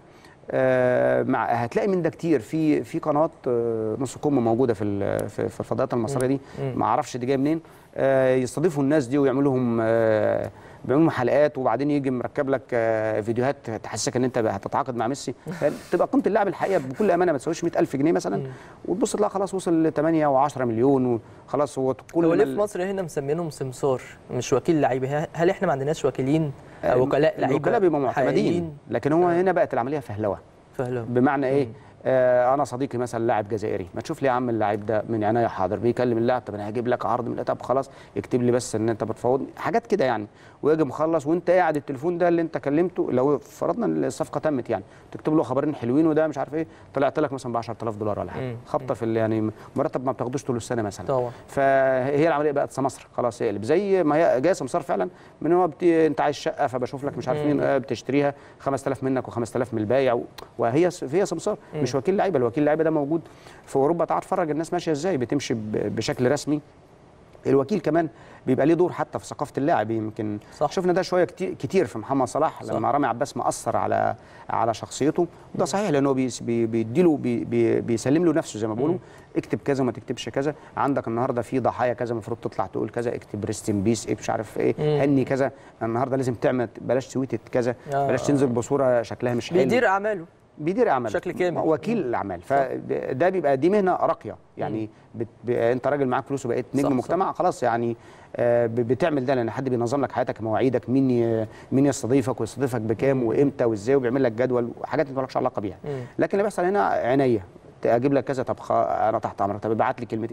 آه، مع هتلاقي من ده كتير في في قناه آه، نص كم موجوده في ال- في في الفضائيات المصريه دي ما اعرفش دي جايه منين آه، يستضيفوا الناس دي ويعملوا لهم آه، بيعملوا لهم حلقات وبعدين يجي مركب لك آه، فيديوهات تحسسك ان انت هتتعاقد مع ميسي تبقى قيمه اللاعب الحقيقه بكل امانه ما تساويش 100000 جنيه مثلا وتبص تلاقي خلاص وصل ل 8 و10 مليون وخلاص هو كل هو ما ليه ال- في مصر هنا مسمينهم سمسار مش وكيل لعيبه هل احنا ما عندناش وكيلين آه، أو وكلاء لعيبه الوكلاء بيبقوا معتمدين حقيقيين؟ لكن هو هنا بقت العمليه فهلوه فهلا بمعنى ايه آه انا صديقي مثلا لاعب جزائري ما تشوف لي يا عم اللاعب ده من عناية حاضر بيكلم اللاعب طب انا هجيب لك عرض من طب خلاص اكتب لي بس ان انت بتفاوضني حاجات كده يعني ويجي مخلص وانت قاعد التليفون ده اللي انت كلمته لو فرضنا ان الصفقه تمت يعني تكتب له خبرين حلوين وده مش عارف ايه طلعت لك مثلا ب 10000 دولار ولا حاجه مم. خبطه في ال- يعني مرتب ما بتاخدوش طول السنه مثلا طبعا فهي العمليه بقت سمسره خلاص يقلب زي ما هي جايه سمسار فعلا من هو بت... انت عايز شقه فبشوف لك مش عارف مين آه، بتشتريها 5000 منك و5000 من البايع و... وهي س- هي سمسار مش وكيل لعيبه الوكيل لعيبه ده موجود في اوروبا تعال اتفرج الناس ماشيه ازاي بتمشي ب... بشكل رسمي الوكيل كمان بيبقى ليه دور حتى في ثقافه اللاعب يمكن صح. شفنا ده شويه كتير, كتير في محمد صلاح صح. لما رامي عباس مأثر على على شخصيته ده صحيح لانه بي بي بيديله بي بي بيسلم له نفسه زي ما بيقولوا اكتب كذا وما تكتبش كذا عندك النهارده في ضحايا كذا المفروض تطلع تقول كذا اكتب ريست ان بيس مش عارف ايه هني كذا النهارده لازم تعمل بلاش تويتت كذا آه. بلاش تنزل بصوره شكلها مش حلو بيدير اعماله بيدير اعمال بشكل كامل. وكيل الاعمال فده بيبقى دي مهنه راقيه يعني بت... ب... انت راجل معاك فلوس وبقيت صح، نجم صح. مجتمع خلاص يعني آه، ب- بتعمل ده لان حد بينظم لك حياتك مواعيدك مين ي... مين يستضيفك ويستضيفك بكام وامتى وازاي وبيعمل لك جدول وحاجات انت مالكش علاقه بيها مم. لكن اللي بيحصل هنا عينيا اجيب لك كذا طب خ... انا تحت امرك طب ابعت لي كلمتين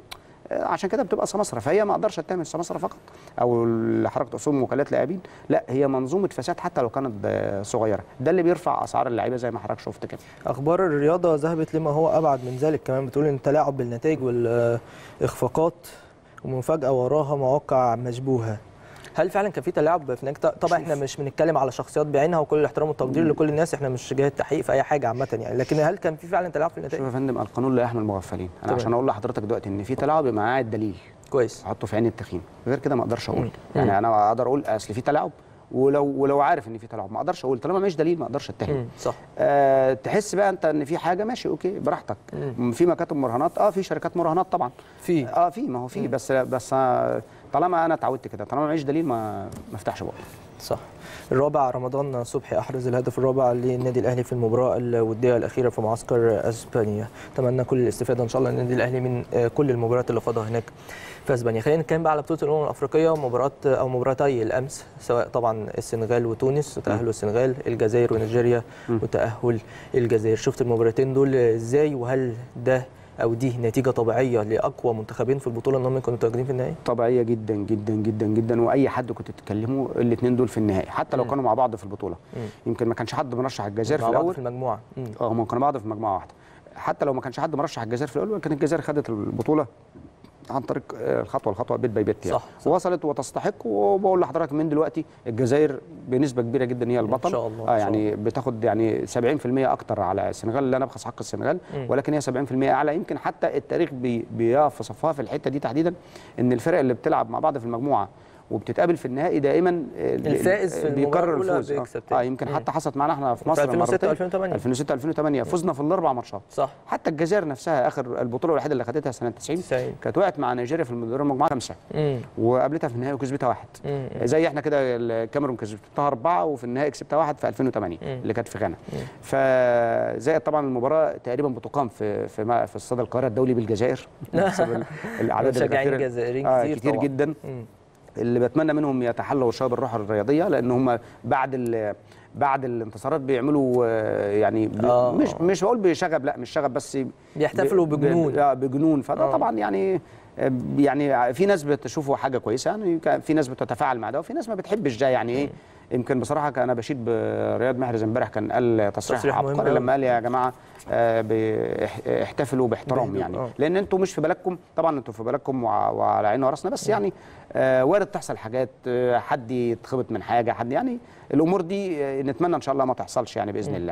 آه، عشان كده بتبقى سماسره فهي ما اقدرش اتهم السماسره فقط او اللي حضرتك تقصدهم وكالات لاعبين لا هي منظومه فساد حتى لو كانت آه، صغيره ده اللي بيرفع اسعار اللعيبه زي ما حضرتك شفت كده اخبار الرياضه ذهبت لما هو ابعد من ذلك كمان بتقول ان التلاعب بالنتائج والاخفاقات ومفاجاه وراها مواقع مشبوهه هل فعلا كان في تلاعب في نجد طبعا احنا مش بنتكلم على شخصيات بعينها وكل الاحترام والتقدير لكل الناس احنا مش جهه تحقيق في اي حاجه عامه يعني لكن هل كان في فعلا تلاعب في النتائج شوف يا فندم القانون لا يحمي المغفلين انا تمام. عشان اقول لحضرتك دلوقتي ان في تلاعب يبقى معايا الدليل كويس احطه في عين التخين غير كده ما اقدرش اقول مم. يعني انا اقدر اقول اصل في تلاعب ولو ولو عارف ان في تلاعب ما اقدرش اقول طالما ماليش دليل ما اقدرش اتهم مم. صح أه تحس بقى انت ان في حاجه ماشي اوكي براحتك مم. في مكاتب مراهنات اه في شركات مراهنات طبعا في اه في ما هو في بس بس آه، طالما انا اتعودت كده طالما معيش دليل ما ما افتحش بقى صح الرابع رمضان صبحي احرز الهدف الرابع للنادي الاهلي في المباراه الوديه الاخيره في معسكر اسبانيا اتمنى كل الاستفاده ان شاء الله للنادي الاهلي من آه، كل المباريات اللي خاضها هناك في اسبانيا خلينا نتكلم بقى على بطوله الامم الافريقيه مباراه او مباراتي الامس سواء طبعا السنغال وتونس وتاهل السنغال الجزائر ونيجيريا وتاهل الجزائر شفت المباراتين دول ازاي وهل ده او دي نتيجه طبيعيه لاقوى منتخبين في البطوله ان هم يكونوا متواجدين في النهائي طبيعيه جدا جدا جدا جدا واي حد كنت تتكلمه الاثنين دول في النهائي حتى لو مم. كانوا مع بعض في البطوله مم. يمكن ما كانش حد مرشح الجزائر مع في بعض الاول في المجموعه مم. اه هم كانوا بعض في مجموعه واحده حتى لو ما كانش حد مرشح الجزائر في الاول كانت الجزائر خدت البطوله عن طريق آه، الخطوه الخطوه بيت باي بيت يعني صح، صح. وصلت وتستحق وبقول لحضرتك من دلوقتي الجزائر بنسبه كبيره جدا هي البطل شاء الله، اه إن شاء يعني بتاخد يعني 70% اكتر على السنغال لا نبخس حق السنغال مم. ولكن هي 70% اعلى يمكن حتى التاريخ بي بيقف في صفها في الحته دي تحديدا ان الفرق اللي بتلعب مع بعض في المجموعه وبتتقابل في النهائي دائما آه، الفائز في المباراة بيكرر الأولى الفوز بيكسب اه, تاني. آه يمكن مم. حتى حصلت معانا احنا في في مصر 2006 مرتين. 2008. 2006 2008 فزنا في الاربع ماتشات صح حتى الجزائر نفسها اخر البطوله الوحيده اللي خدتها سنه 90 90. كانت وقعت مع نيجيريا في دور المجموعه خمسه مم. وقابلتها في النهائي وكسبتها واحد مم. زي احنا كده الكاميرون كسبتها اربعه وفي النهائي كسبتها واحد في 2008 مم. اللي كانت في غانا فزائد طبعا المباراه تقريبا بتقام في في ما- في استاد القاهره الدولي بالجزائر بسبب ال- الاعداد مشجعين الكثيرة- جزائريين آه كتير كتير طبعاً. جدا مم. اللي بتمنى منهم يتحلوا شباب الروح الرياضيه لان هم بعد ال بعد الانتصارات بيعملوا آه، يعني ب- آه. مش مش بقول بشغب لا مش شغب بس بيحتفلوا ب- بجنون. ب- آه، بجنون فده آه. طبعا يعني آه، يعني في ناس بتشوفه حاجه كويسه يعني كان في ناس بتتفاعل مع ده وفي ناس ما بتحبش ده يعني ايه يمكن بصراحه كان انا بشيد برياض محرز امبارح كان قال تصريح, تصريح مهم عبقري أوي. لما قال يا جماعه آه، بيح- احتفلوا باحترام بهدوء، يعني آه. لان انتوا مش في بالكم طبعا انتوا في بالكم وع- وعلى عيننا وراسنا بس يعني آه، وارد تحصل حاجات آه، حد يتخبط من حاجه حد يعني الامور دي آه، نتمنى ان شاء الله ما تحصلش يعني باذن الله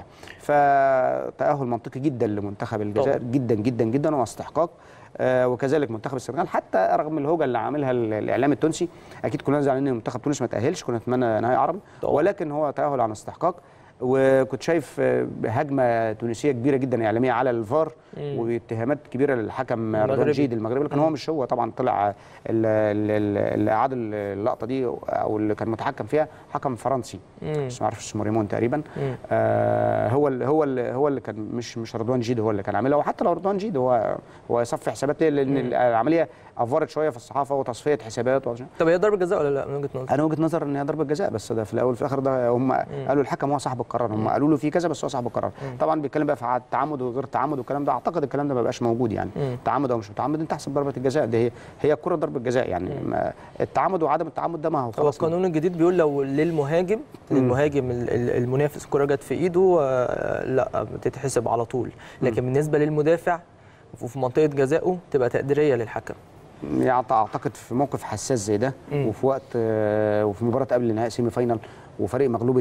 فتاهل منطقي جدا لمنتخب الجزائر طبعاً. جدا جدا جدا واستحقاق آه، وكذلك منتخب السنغال حتى رغم الهوجه اللي عاملها ال- الاعلام التونسي اكيد كلنا زعلانين ان منتخب تونس ما تاهلش كنا نتمنى نهائي عربي طبعاً. ولكن هو تاهل عن استحقاق وكنت شايف آه، هجمه تونسيه كبيره جدا اعلاميه على الفار مم. واتهامات كبيره للحكم رضوان المغربي. جيد المغربي لكن هو مش هو طبعا طلع ال- ال- ال- اللي اعاد اللقطه دي او اللي كان متحكم فيها حكم فرنسي مم. بس ما اعرفش اسمه ريمون تقريبا مم. آه هو اللي هو اللي هو اللي كان مش مش رضوان جيد هو اللي كان عاملها وحتى لو رضوان جيد هو هو يصفي حسابات ليه؟ لان العمليه افورت شويه في الصحافه وتصفيه حسابات وعشان طب هي ضربه جزاء ولا لا من وجهه نظرك؟ انا وجهه نظر ان هي ضربه جزاء بس ده في الاول وفي الاخر ده هم قالوا الحكم هو صاحب القرار هم قالوا له في كذا بس هو صاحب القرار طبعا بيتكلم بقى في التعمد وغير التعمد والكلام ده اعتقد الكلام ده ما بقاش موجود يعني مم. تعمد او مش متعمد انت تحسب ضربه الجزاء دي هي هي الكره ضربه جزاء يعني ما التعمد وعدم التعمد ده ما هو هو خلاص القانون الجديد بيقول لو للمهاجم للمهاجم ال- ال- المنافس الكره جت في ايده آه، لا بتتحسب على طول لكن بالنسبه للمدافع وفي منطقه جزائه تبقى تقديريه للحكم يعني اعتقد في موقف حساس زي ده مم. وفي وقت آه، وفي مباراه قبل نهائي سيمي فاينال وفريق مغلوب 2-1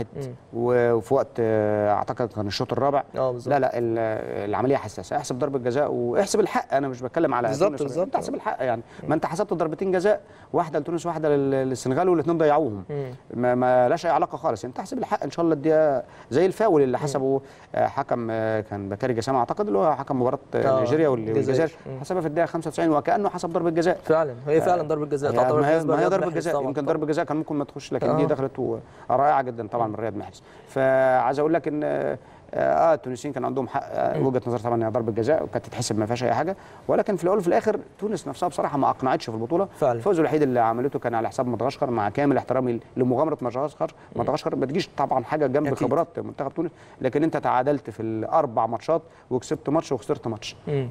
وفي وقت آه، اعتقد كان الشوط الرابع اه بالظبط لا لا ال- العمليه حساسه احسب ضربه جزاء واحسب الحق انا مش بتكلم على بالظبط، تونس ولا- بالظبط. انت احسب الحق يعني ما انت حسبت ضربتين جزاء واحده لتونس واحده لل- للسنغال والاثنين ضيعوهم مم. ما, ما لاش اي علاقه خالص انت احسب الحق ان شاء الله اديها زي الفاول اللي حسبه آه، حكم آه، كان بكاري جسام اعتقد اللي هو حكم مباراه آه، آه، نيجيريا وال- الجزائر. والجزائر مم. حسبها في الدقيقه 95 وكانه حسب ضربه جزاء فعلا هي فعلا ضربه جزاء هي- تعتبر ما هي, بالنسبة ما هي لرياض ضربه محرز جزاء طبعاً. يمكن ضربه جزاء كان ممكن ما تخش لكن آه. دي دخلت و- رائعه جدا طبعا من رياض محرز فعايز اقول لك ان آه، اه التونسيين كان عندهم حق آه وجهه نظر طبعا انها ضربه جزاء وكانت تتحسب ما فيهاش اي حاجه ولكن في الاول وفي الاخر تونس نفسها بصراحه ما اقنعتش في البطوله فعلا. الفوز الوحيد اللي عملته كان على حساب مدغشقر مع كامل احترامي لمغامره مدغشقر مدغشقر ما تجيش طبعا حاجه جنب أكيد. خبرات منتخب تونس لكن انت تعادلت في الاربع ماتشات وكسبت ماتش وخسرت ماتش مم.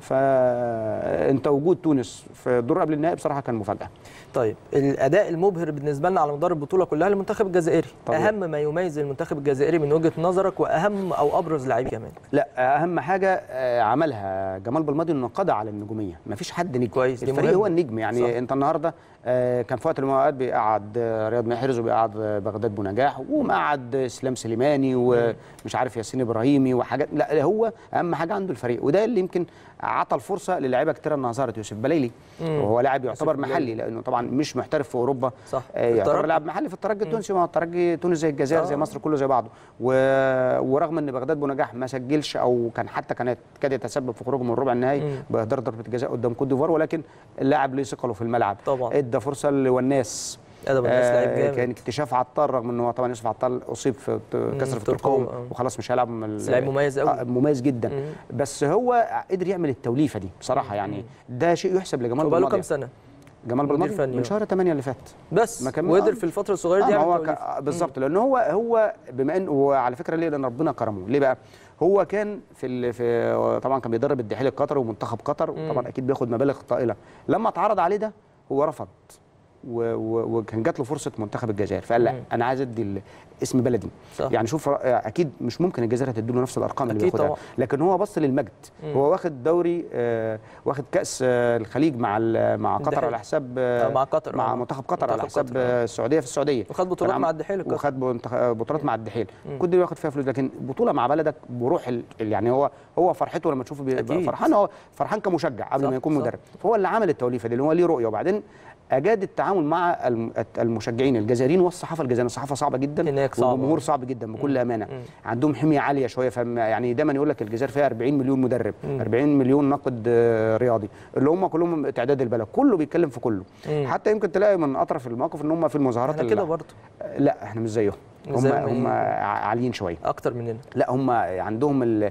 فانت وجود تونس في الدور قبل النهائي بصراحه كان مفاجاه طيب الاداء المبهر بالنسبه لنا على مدار البطوله كلها للمنتخب الجزائري طبيعي. اهم ما يميز المنتخب الجزائري من وجهه نظرك واهم او ابرز لاعبيه كمان لا اهم حاجه آه، عملها جمال بالماضي انه قضى على النجوميه مفيش حد نجم كويس، دي الفريق مهمة. هو النجم يعني صح. صح. انت النهارده آه، كان في وقت من الاوقات بيقعد آه، رياض محرز وبيقعد آه، بغداد بونجاح ومقعد اسلام سليماني ومش عارف ياسين ابراهيمي وحاجات لا هو اهم حاجه عنده الفريق وده اللي يمكن عطى الفرصه للاعيبه كتير انها ظهرت يوسف بليلي وهو لاعب يعتبر بليلي. محلي لانه طبعا مش محترف في اوروبا صح. آه، يعتبر الترجي. لاعب محلي في الترجي التونسي ما هو الترجي تونس زي الجزائر آه. زي مصر كله زي بعضه و... ورغم ان بغداد بونجاح ما سجلش او كان حتى كانت كاد يتسبب في خروجه من ربع النهائي باهدار ضربه جزاء قدام كوت ديفوار ولكن اللاعب ليه ثقله في الملعب طبعا. ادى فرصه لوناس ادب الناس لعيب جامد كان اكتشاف عطار رغم ان هو طبعا يوسف عطار اصيب في كسر في ترقوة، الترقوم آه. وخلاص مش هيلعب من ال- بس لعيب مميز قوي. آه، مميز جدا مم. بس هو قدر يعمل التوليفه دي بصراحه يعني ده شيء يحسب لجمال وبقاله كام بالماضي سنه جمال مدير بالماضي فني. من شهر 8 اللي فات بس ما كان- وقدر آه. في الفتره الصغيره آه دي ما يعمل هو توليفة. ك- بالظبط لان هو هو بما ان وعلى فكره ليه لان ربنا كرمه ليه بقى هو كان في ال... في طبعا كان بيدرب الدحيل القطري ومنتخب قطر وطبعا اكيد بياخد مبالغ طائله لما اتعرض عليه ده هو رفض و... و... وكان جات له فرصه منتخب الجزائر فقال لا انا عايز ادي ال- اسم بلدي صح. يعني شوف ر- اكيد مش ممكن الجزائر هتدي له نفس الارقام اللي أكيد بياخدها طبعا. لكن هو بص للمجد هو واخد دوري آه واخد كاس آه الخليج مع ال- مع قطر الدحيل. على حساب آه، مع قطر، مع آه. منتخب قطر على منتخب حساب قطر، آه. آه، السعوديه في السعوديه وخد بطولات كان مع عم- الدحيل القطري. وخد منتخ- بطولات مع الدحيل كل دي واخد فيها فلوس لكن بطوله مع بلدك بروح ال... يعني هو هو فرحته لما تشوفه بيبقى أكيد. فرحان هو فرحان كمشجع قبل صح، ما يكون صح. مدرب فهو اللي عمل التوليفه دي اللي هو ليه رؤيه وبعدين اجاد التعامل مع الم- المشجعين الجزائريين والصحافه الجزائريه الصحافه صعبه جدا هناك صعبة. والجمهور صعب جدا بكل امانه عندهم حميه عاليه شويه فم يعني دايما يقول لك الجزائر فيها 40 مليون مدرب 40 مليون ناقد آه، رياضي اللي هم كلهم تعداد البلد كله بيتكلم في كله حتى يمكن تلاقي من اطرف المواقف ان هم في المظاهرات احنا ال- كده برضه لا احنا مش زيهم مش هم زيهم هم إيه؟ عاليين شويه اكتر مننا لا هم عندهم ال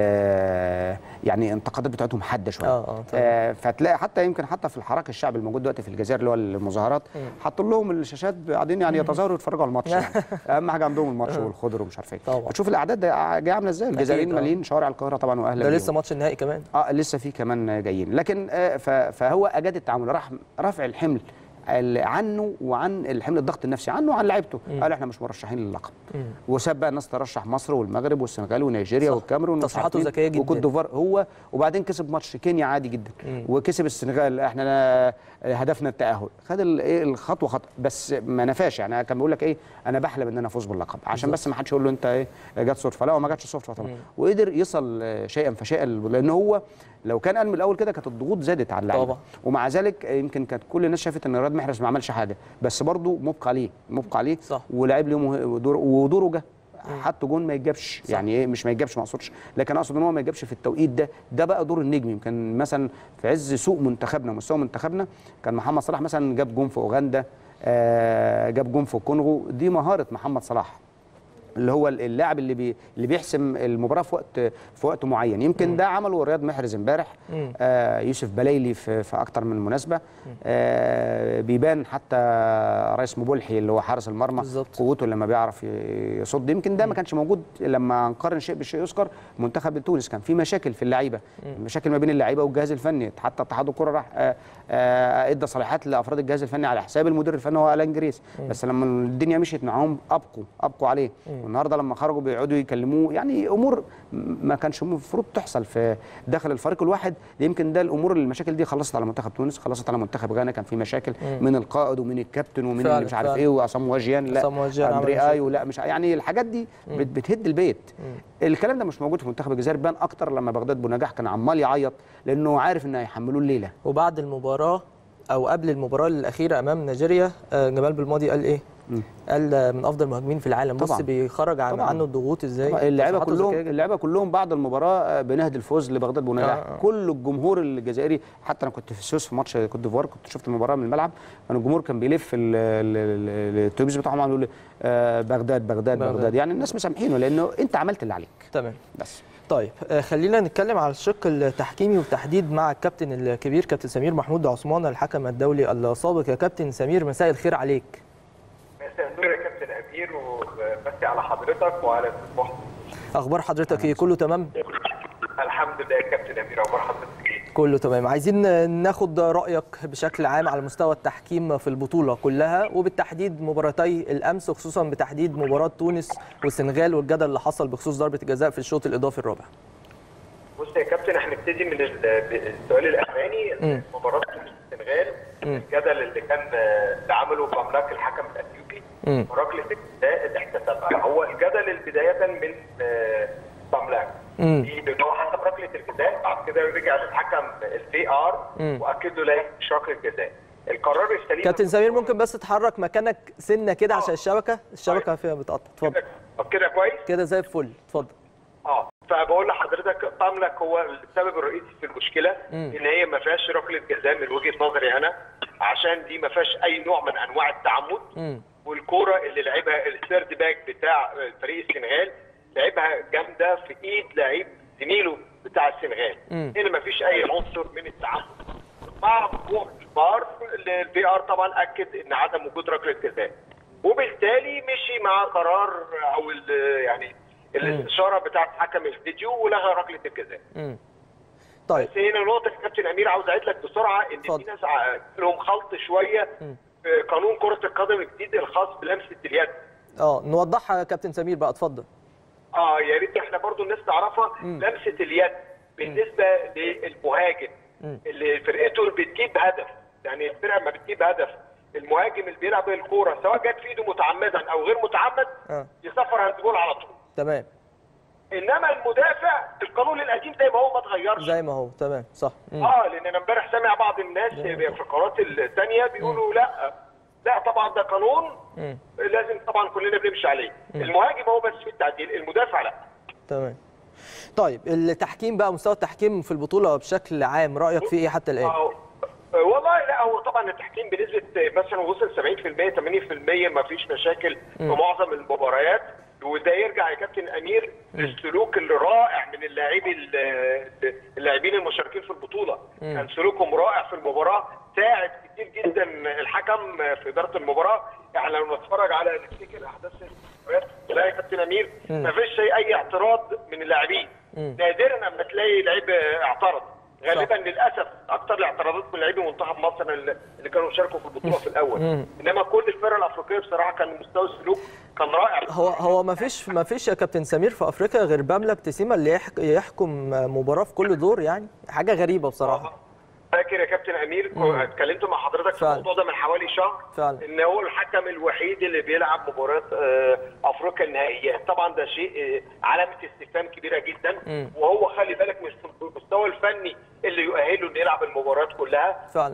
آه، يعني الانتقادات بتاعتهم حاده شويه آه، آه، طبعاً. آه فتلاقي حتى يمكن حتى في الحراك الشعبي الموجود دلوقتي في الجزائر اللي هو المظاهرات حاطين لهم الشاشات قاعدين يعني يتظاهروا يتفرجوا على الماتش يعني. اهم حاجه عندهم الماتش والخضر ومش عارف ايه طبعاً. تشوف الاعداد ده جايه عامله ازاي الجزائريين آه. مالين شوارع القاهره طبعا واهلا ده بيهم. لسه ماتش النهائي كمان اه لسه في كمان جايين لكن آه ف- فهو اجاد التعامل راح رفع الحمل ال- عنه وعن الحمل الضغط النفسي عنه وعن لعيبته قال احنا مش مرشحين للقب وساب بقى الناس ترشح مصر والمغرب والسنغال ونيجيريا صح. والكاميرون ومش تصريحاته عارف مين، ذكية جدا. وكوت ديفوار هو وبعدين كسب ماتش كينيا عادي جدا وكسب السنغال احنا لا- هدفنا التاهل خد ال- ايه الخطوه خطوه بس ما نفاش يعني كان بيقول لك ايه انا بحلم ان انا افوز باللقب عشان بس ما حدش يقول له انت ايه جت صدفه لا هو ما جاتش صدفه طبعا وقدر يصل آه، شيئا فشيئا لان هو لو كان قال من الاول كده كانت الضغوط زادت على اللعيبه طبعا. ومع ذلك يمكن كانت كل الناس شافت ان رياض محرز ما عملش حاجه بس برضه مبقى عليه مبقى عليه صح. ولعب له مه- ودور ودوره جه حتى جون ما يتجابش يعني ايه مش ما يتجابش ما اقصدش لكن اقصد ان هو ما يتجابش في التوقيت ده ده بقى دور النجم يمكن مثلا في عز سوء منتخبنا مستوى منتخبنا كان محمد صلاح مثلا جاب جون في اوغندا آه جاب جون في الكونغو دي مهاره محمد صلاح اللي هو اللاعب اللي بي اللي بيحسم المباراه في وقت في وقت معين يمكن ده عمله رياض محرز امبارح آه يوسف بلايلي في, في اكتر من مناسبه آه بيبان حتى رئيس مبولحي اللي هو حارس المرمى بالظبط. قوته لما بيعرف ي- يصد يمكن ده ما كانش موجود لما نقارن شيء بالشيء يذكر منتخب تونس كان في مشاكل في اللعيبه مشاكل ما بين اللعيبه والجهاز الفني حتى اتحاد الكره راح آه آه ادى صلاحيات لافراد الجهاز الفني على حساب المدير الفني هو الان جريس بس لما الدنيا مشيت معاهم ابقوا ابقوا عليه والنهارده لما خرجوا بيقعدوا يكلموه يعني امور ما كانش المفروض تحصل في داخل الفريق الواحد يمكن ده الامور اللي المشاكل دي خلصت على منتخب تونس خلصت على منتخب غانا كان في مشاكل من القائد ومن الكابتن ومن فعلا، اللي مش عارف فعلا. ايه وعصام واجيان لا عصام واجيان عمل اندري مشاكل. ايو لا مش يعني الحاجات دي بت بتهد البيت الكلام ده مش موجود في منتخب الجزائر بان اكتر لما بغداد بونجاح كان عمال يعيط لانه عارف ان هيحملوه الليله وبعد المباراه او قبل المباراه الاخيره امام نيجيريا آه، جمال بالماضي قال ايه؟ قال آه، من افضل المهاجمين في العالم بص طبعاً. بيخرج عن طبعاً. عنه الضغوط ازاي طبعاً اللعيبه تصريحاته كلهم ذكية جداً. اللعيبه كلهم بعد المباراه آه، بنهد الفوز لبغداد بنجاح آه، آه. كل الجمهور الجزائري حتى انا كنت في السويس في ماتش كوت ديفوار كنت شفت المباراه من الملعب كان الجمهور كان بيلف ال- ال- ال- الاتوبيس بتاعهم عمال يقول آه، بغداد بغداد بغداد. بغداد يعني الناس مسامحينه لانه انت عملت اللي عليك تمام بس طيب آه، خلينا نتكلم على الشق التحكيمي والتحديد مع الكابتن الكبير كابتن سمير محمود عثمان الحكم الدولي السابق يا كابتن سمير مساء الخير عليك مساء النور يا كابتن امير وبسي على حضرتك وعلى الاستاذ محسن اخبار حضرتك ايه كله تمام الحمد لله يا كابتن امير اخبار حضرتك ايه؟ كله تمام عايزين ناخد رايك بشكل عام على مستوى التحكيم في البطوله كلها وبالتحديد مباراتي الامس وخصوصا بتحديد مباراه تونس والسنغال والجدل اللي حصل بخصوص ضربه الجزاء في الشوط الاضافي الرابع بص يا كابتن احنا نبتدي من ال- السؤال الاخراني مم. مباراه تونس والسنغال مم. الجدل اللي كان آه، اللي عمله باملاك الحكم الاثيوبي مم. ركله الجزاء اللي احتسبها هو الجدل بدايه من آه، باملاك مم. دي لان هو حسب ركله الجزاء بعد كده رجع للحكم الفي ار مم. واكد له لا مش ركله جزاء القرار السليم كابتن سمير ممكن بس تحرك مكانك سنه كده عشان الشبكه الشبكه فيها بتقطع اتفضل طب كده كويس كده زي الفل اتفضل اه فبقول لحضرتك باملك هو السبب الرئيسي في المشكله مم. ان هي ما فيهاش ركله جزاء من وجهه نظري انا عشان دي ما فيهاش اي نوع من انواع التعمد مم. والكوره اللي لعبها الثيرد باك بتاع فريق السنغال لعبها جامده في ايد لعيب زميله بتاع السنغال مم. هنا ما فيش اي عنصر من التعمد مع وقوع الفار الفي ار طبعا اكد ان عدم وجود ركله جزاء وبالتالي مشي مع قرار او ال- يعني الاستشاره بتاعت حكم الفيديو ولغى ركله الجزاء مم. طيب بس هنا نقطه يا كابتن امير عاوز اعيد لك بسرعه ان اتفضل. في ناس ع- لهم خلط شويه في قانون كره القدم الجديد الخاص بلمسه اليد اه نوضحها يا كابتن سمير بقى اتفضل اه يا ريت احنا برضو الناس تعرفها لمسه اليد بالنسبه للمهاجم اللي فرقته بتجيب هدف يعني الفرقه ما بتجيب هدف المهاجم اللي بيلعب الكوره سواء جت في ايده متعمدا او غير متعمد اه يصفر هاندبول على طول تمام انما المدافع القانون القديم زي ما هو ما اتغيرش زي ما هو تمام صح مم. اه لان انا امبارح سامع بعض الناس في القنوات الثانيه بيقولوا لا لا طبعا ده قانون مم. لازم طبعا كلنا بنمشي عليه المهاجم هو بس في التعديل المدافع لا تمام طيب التحكيم بقى مستوى التحكيم في البطوله بشكل عام رايك فيه ايه حتى الان آه، والله لا هو طبعا التحكيم بنسبه مثلا وصل 70% 80% ما فيش مشاكل في معظم المباريات وده يرجع يا كابتن امير للسلوك الرائع من اللاعبين ال- اللاعبين المشاركين في البطوله كان سلوكهم رائع في المباراه ساعد كتير جدا الحكم في اداره المباراه احنا لو نتفرج على نفتكر احداث المباريات لا يا كابتن امير ما فيش اي اعتراض من اللاعبين نادرا اما تلاقي لعيب اعترض غالبا للاسف اكثر الاعتراضات من لاعبي منتخب مصر اللي كانوا شاركوا في البطوله في الاول انما كل الفرق الافريقيه بصراحه كان مستوى السلوك كان رائع هو هو ما فيش ما فيش يا كابتن سمير في افريقيا غير بملك تسيما اللي يحك- يحكم مباراه في كل دور يعني حاجه غريبه بصراحه فاكر يا كابتن امير كو- اتكلمت مع حضرتك في فعلا. الموضوع ده من حوالي شهر فعلا. ان هو الحكم الوحيد اللي بيلعب مباراه آه، افريقيا النهائيات طبعا ده شيء آه، علامه استفهام كبيره جدا وهو خلي بالك مش في المستوى الفني اللي يؤهله انه يلعب المباريات كلها فعلا.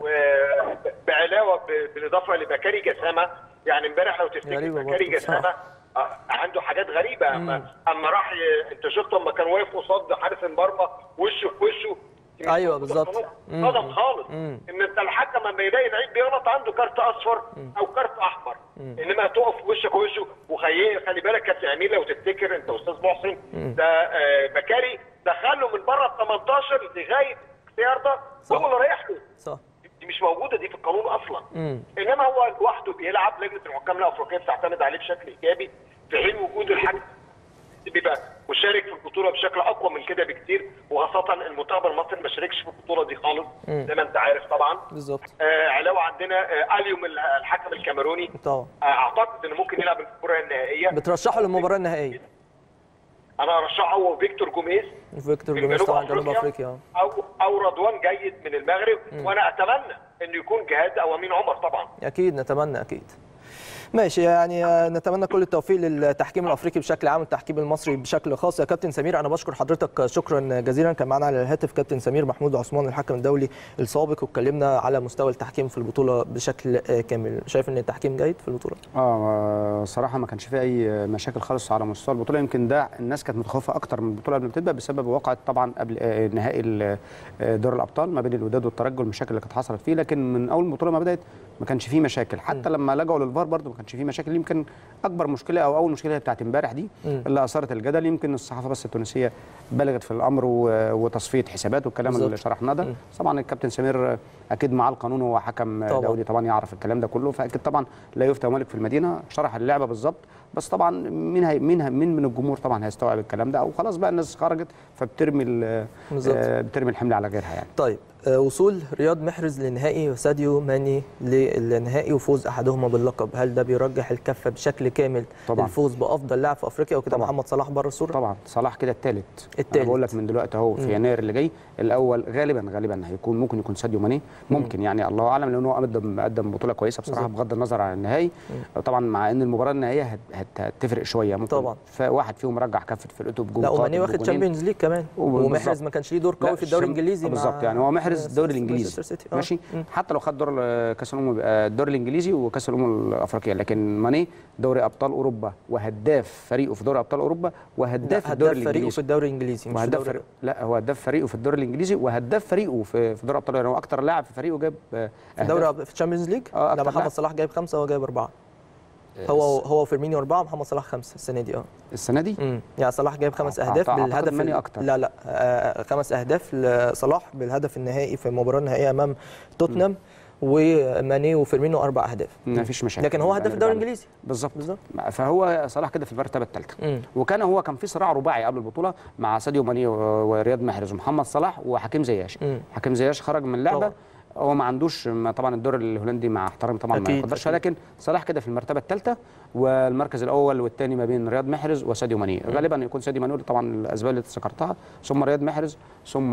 وبعلاوه ب- بالاضافه لبكاري جسامه يعني امبارح لو تفتكر غريبة بكاري برضه جسامه بصراحة. آه، عنده حاجات غريبه اما اما راح ي- انت شفت اما كان واقف قصاد حارس المرمى وشه في وشه مش أيوة موجودة بالظبط. خالص. مم. صدم خالص مم. ان انت الحكم لما يلاقي لعيب بيغلط عنده كارت اصفر او كارت احمر انما تقف في وشك وشه وخلي خلي بالك كابتن امير لو تفتكر انت استاذ محسن ده آه، بكاري دخله من بره ال 18 لغايه اختيار ده صح. هو اللي رايح له صح دي مش موجوده دي في القانون اصلا مم. انما هو لوحده بيلعب لجنه الحكام الافريقيه بتعتمد عليه بشكل ايجابي في حين وجود الحكم بيبقى مشارك في البطوله بشكل اقوى من كده بكتير وخاصه المنتخب المصري ما شاركش في البطوله دي خالص زي ما انت عارف طبعا بالظبط آه علاوه عندنا آه اليوم الحكم الكاميروني طبعا آه اعتقد انه ممكن يلعب المباراه النهائيه بترشحه للمباراه النهائيه انا ارشحه هو فيكتور جوميز فيكتور من جوميز جنوب طبعا جنوب أفريقيا افريقيا آه. او او رضوان جيد من المغرب وانا اتمنى انه يكون جهاد او امين عمر طبعا اكيد نتمنى اكيد ماشي يعني آه، نتمنى كل التوفيق للتحكيم الافريقي بشكل عام والتحكيم المصري بشكل خاص يا كابتن سمير انا بشكر حضرتك شكرا جزيلا كان معنا على الهاتف كابتن سمير محمود عثمان الحكم الدولي السابق واتكلمنا على مستوى التحكيم في البطوله بشكل آه، كامل شايف ان التحكيم جيد في البطوله اه صراحه ما كانش فيه اي مشاكل خالص على مستوى البطوله يمكن ده الناس كانت متخوفه اكتر من البطوله قبل ما تبدا بسبب وقعه طبعا قبل آه، نهائي ال- آه، دور الابطال ما بين الوداد والترجي والمشاكل اللي كانت حصلت فيه لكن من اول البطوله ما بدات ما كانش فيه مشاكل حتى لما لجأوا للفار برضه ما كانش فيه مشاكل يمكن اكبر مشكله او اول مشكله هي بتاعت امبارح دي مم. اللي اثارت الجدل يمكن الصحافه بس التونسيه بلغت في الامر و- وتصفيه حسابات والكلام بالظبط. اللي شرحناه ده مم. طبعا الكابتن سمير اكيد معاه القانون وهو حكم طبعاً. دولي طبعا يعرف الكلام ده كله فاكيد طبعا لا يفتى مالك في المدينه شرح اللعبه بالظبط بس طبعا مين هي مين هي مين من الجمهور طبعا هيستوعب الكلام ده او خلاص بقى الناس خرجت فبترمي ال- بالظبط. آه، بترمي الحمل على غيرها يعني طيب آه، وصول رياض محرز للنهائي وساديو ماني للنهائي وفوز احدهما باللقب هل ده بيرجح الكفه بشكل كامل طبعاً. للفوز بافضل لاعب في افريقيا وكده طبعاً. محمد صلاح بره الصوره طبعا صلاح كده الثالث التالت. بقول لك من دلوقتي اهو في يناير اللي جاي الاول غالبا غالبا هيكون ممكن يكون ساديو ماني ممكن يعني الله اعلم لانه هو قدم قدم بطوله كويسه بصراحه بالظبط. بغض النظر عن النهائي طبعا مع ان المباراه النهائيه هت- هت- هتفرق شويه ممكن طبعاً. فواحد فيهم رجع كفه فرقته بجول لا قاتل وماني واخد بجولين. تشامبيونز ليج كمان وبالظبط. ومحرز ما كانش ليه دور قوي لا، في الدوري الشم- الانجليزي مع- بالظبط يعني هو محرز الدوري الانجليزي مانشستر سيتي. آه. ماشي مم. حتى لو خد دور ال- كاس الامم بيبقى الدوري الانجليزي وكاس الامم الافريقيه لكن ماني دوري ابطال اوروبا وهداف فريقه في دوري ابطال اوروبا وهداف لا، الدوري هداف فريقه في الانجليزي الدوري الانجليزي مش في وهداف الدوري فريق لا هو هداف فريقه في الدوري الانجليزي وهداف فريقه في في دوري ابطال يعني هو اكتر لاعب في فريقه جاب آه، في الدوري أهداف. في الشامبيونز ليج آه، لا أكتر محمد لاعب. صلاح جايب خمسه وهو جايب اربعه هو هو فيرمينيو اربعه محمد صلاح خمسه السنه دي اه السنه دي امم يعني صلاح جايب خمس أعتقد- اهداف أعتقد بالهدف ماني ال- أكتر. لا لا آه خمس اهداف لصلاح بالهدف النهائي في المباراه النهائيه امام توتنهام وماني وفيرمينو اربع اهداف ما فيش مشاكل لكن هو هداف نرجع الدوري له. الانجليزي بالظبط بالظبط. فهو صلاح كده في المرتبه الثالثه مم. وكان هو كان في صراع رباعي قبل البطوله مع ساديو ماني و- ورياض محرز ومحمد صلاح وحكيم زياش مم. حكيم زياش خرج من اللعبه طبعا. هو ما عندوش ما طبعا الدور الهولندي مع احترامي طبعا ما أكيد، يقدرش أكيد. لكن صلاح كده في المرتبه الثالثه والمركز الاول والثاني ما بين رياض محرز وساديو ماني غالبا يكون ساديو ماني طبعا الاسباب اللي ذكرتها ثم رياض محرز ثم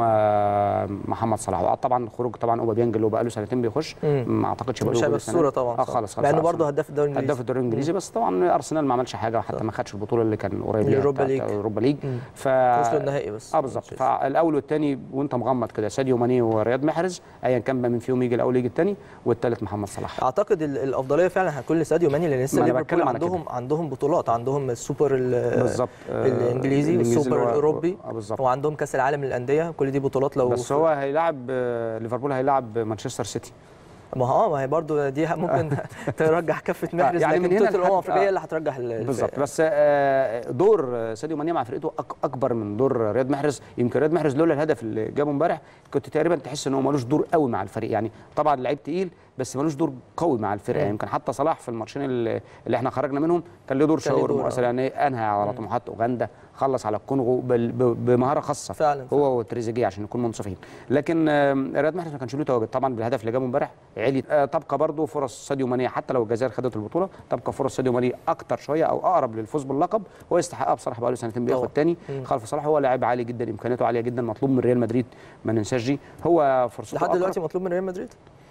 محمد صلاح طبعا خروج طبعا اوباميانج اللي هو بقى له سنتين بيخش مم. ما اعتقدش بقى مش له هيبقى السنة الصوره دي. طبعا اه خالص خالص لانه أرسنال. برضه هداف الدوري الانجليزي هداف الدوري الانجليزي بس طبعا ارسنال ما عملش حاجه حتى ما خدش البطوله اللي كان قريب منها اليوروبا بتاعت ليج. اليوروبا ليج مم. ف وصلوا النهائي بس اه بالظبط فالاول والثاني وانت مغمض كده ساديو ماني ورياض محرز ايا كان بقى من فيهم يجي الاول يجي الثاني والثالث محمد صلاح اعتقد ال- الافضليه فعلا هتكون لساديو ماني لان لسه ما أنا ليفربول بتكلم على عندهم عندهم بطولات عندهم السوبر ال- بالظبط آه، الانجليزي اللي والسوبر هو- الاوروبي اه بالظبط وعندهم كاس العالم للانديه كل دي بطولات لو بس هو هيلاعب آه، ليفربول هيلاعب مانشستر سيتي ما هو اه ما هي برضه دي ممكن ترجح كفه محرز يعني يعني من لكن هنا بطوله الامم لحد- الافريقيه آه. اللي هترجح ال- ال- بالظبط بس آه، دور آه، ساديو ماني مع فرقته أك- اكبر من دور رياض محرز يمكن رياض محرز لولا الهدف اللي جابه امبارح كنت تقريبا تحس ان هو ملوش دور قوي مع الفريق يعني طبعا لعيب تقيل بس ملوش دور قوي مع الفرقه مم. يمكن حتى صلاح في الماتشين اللي اللي احنا خرجنا منهم كان له دور كان له شاور دور، مؤثر آه. يعني انهى على طموحات اوغندا خلص على الكونغو بال- ب- بمهاره خاصه فعلا هو وتريزيجيه عشان نكون منصفين لكن آم، رياض محرز ما كانش له تواجد طبعا بالهدف اللي جابه امبارح علي آه، تبقى برضه فرص ساديو ماني حتى لو الجزائر خدت البطوله تبقى فرص ساديو ماني اكتر شويه او اقرب للفوز باللقب هو يستحقها بصراحه بقى له سنتين بياخد طبعا. تاني مم. خلف صلاح هو لاعب عالي جدا امكانياته عاليه جدا مطلوب من ريال مدريد ما ننساش دي هو فرصته لحد أقرب. دلوقتي مطلوب من ريال مدريد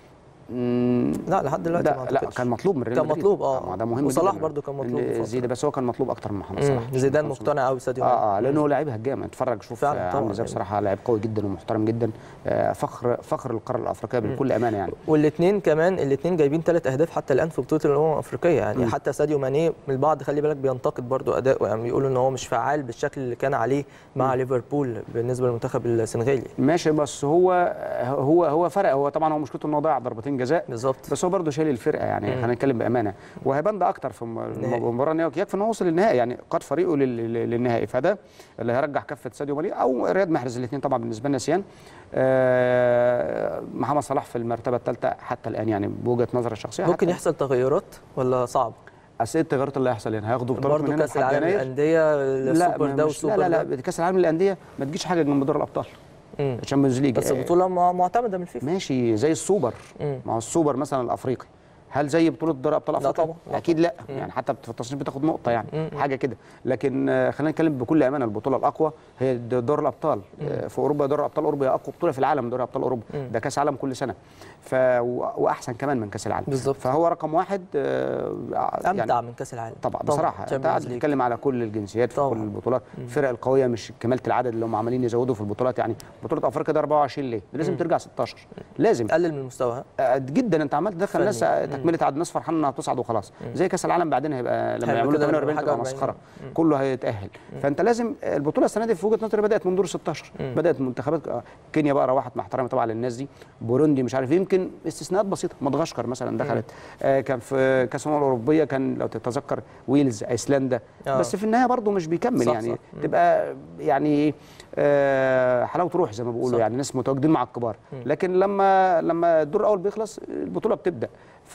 مم، لا لحد دلوقتي ما لا, لا أعتقدش. كان مطلوب من ريال كان مدريد مطلوب، آه. ما ده مهم وصلاح جداً. برضو كان مطلوب إن بفترة. زيدان بس هو كان مطلوب اكتر من محمد مم. صلاح زيدان مقتنع قوي بساديو ماني اه اه لانه لاعب هجام اتفرج شوف فعلا آه، طبعاً عامل ازاي يعني. بصراحه لاعب قوي جدا ومحترم جدا آه، فخر فخر القاره الافريقيه بكل امانه يعني والاثنين كمان الاثنين جايبين ثلاث اهداف حتى الان في بطوله الامم الافريقيه يعني مم. حتى ساديو ماني البعض خلي بالك بينتقد برضو اداؤه يعني بيقولوا ان هو مش فعال بالشكل اللي كان عليه مع ليفربول بالنسبه للمنتخب السنغالي ماشي بس هو هو هو فرق هو طبعا هو مشكلته ان هو ضيع ضربتين جزاء بالظبط بس هو برضه شايل الفرقه يعني مم. خلينا نتكلم بامانه وهيبان ده اكتر في الم- النهائي. المباراه النهائيه يكفي ان هو وصل للنهائي يعني قاد فريقه لل- لل- للنهائي فده اللي هيرجح كفه ساديو ماني او رياض محرز الاثنين طبعا بالنسبه لنا سيان آه، محمد صلاح في المرتبه الثالثه حتى الان يعني بوجهه نظري الشخصيه ممكن حتى يحصل تغيرات ولا صعب اسئله التغيرات اللي هيحصل يعني هياخدوا بطولات من برضه هنا كاس لحد العالم يناير للانديه السوبر ما ده مش- والسوبر لا لا ده لا كاس العالم للانديه ما تجيش حاجه جنب دور الابطال مم. الشامبيونز ليج بس آه، بطوله مع- معتمده من الفيفا ماشي زي السوبر مم. ما هو السوبر مثلا الافريقي هل زي بطوله دوري ابطال لا افريقيا طبعا، لا اكيد لا يعني حتى في التصنيف بتاخد نقطه يعني حاجه كده لكن آه، خلينا نتكلم بكل امانه البطوله الاقوى هي د- دوري الابطال آه، في اوروبا دوري ابطال اوروبا هي اقوى بطوله في العالم دوري ابطال اوروبا ده كاس عالم كل سنه ف و- واحسن كمان من كاس العالم بالظبط. فهو رقم واحد آه، امتع من كاس العالم طبعا بصراحه انت Champions قاعد League. بتتكلم على كل الجنسيات في طبعاً. كل البطولات الفرق القويه مش كماله العدد اللي هم عمالين يزودوا في البطولات يعني بطوله افريقيا ده 24 ليه؟ لازم ترجع 16 لازم قلل من المستوى ها؟ آه، جدا انت عمال تدخل فني. ناس آه، تكمله عدد الناس فرحانه انها تصعد وخلاص زي كاس العالم بعدين هيبقى لما هيبقى يعملوا كده 48 حاجة تبقى 40. مسخره كله هيتاهل فانت لازم البطوله السنه دي في وجهه نظري بدات من دور 16 بدات منتخبات آه، كينيا بقى روحت مع احترامي طبعا للناس دي بوروندي مش عارف يمكن استثناءات بسيطه مدغشقر مثلا دخلت آه، كان في كاس الامم الاوروبيه كان لو تتذكر ويلز ايسلندا آه. بس في النهايه برضه مش بيكمل صح، يعني صح. تبقى يعني آه، حلاوه روح زي ما بيقولوا صح. يعني ناس متواجدين مع الكبار لكن لما لما الدور الاول بيخلص البطوله بتبدا ف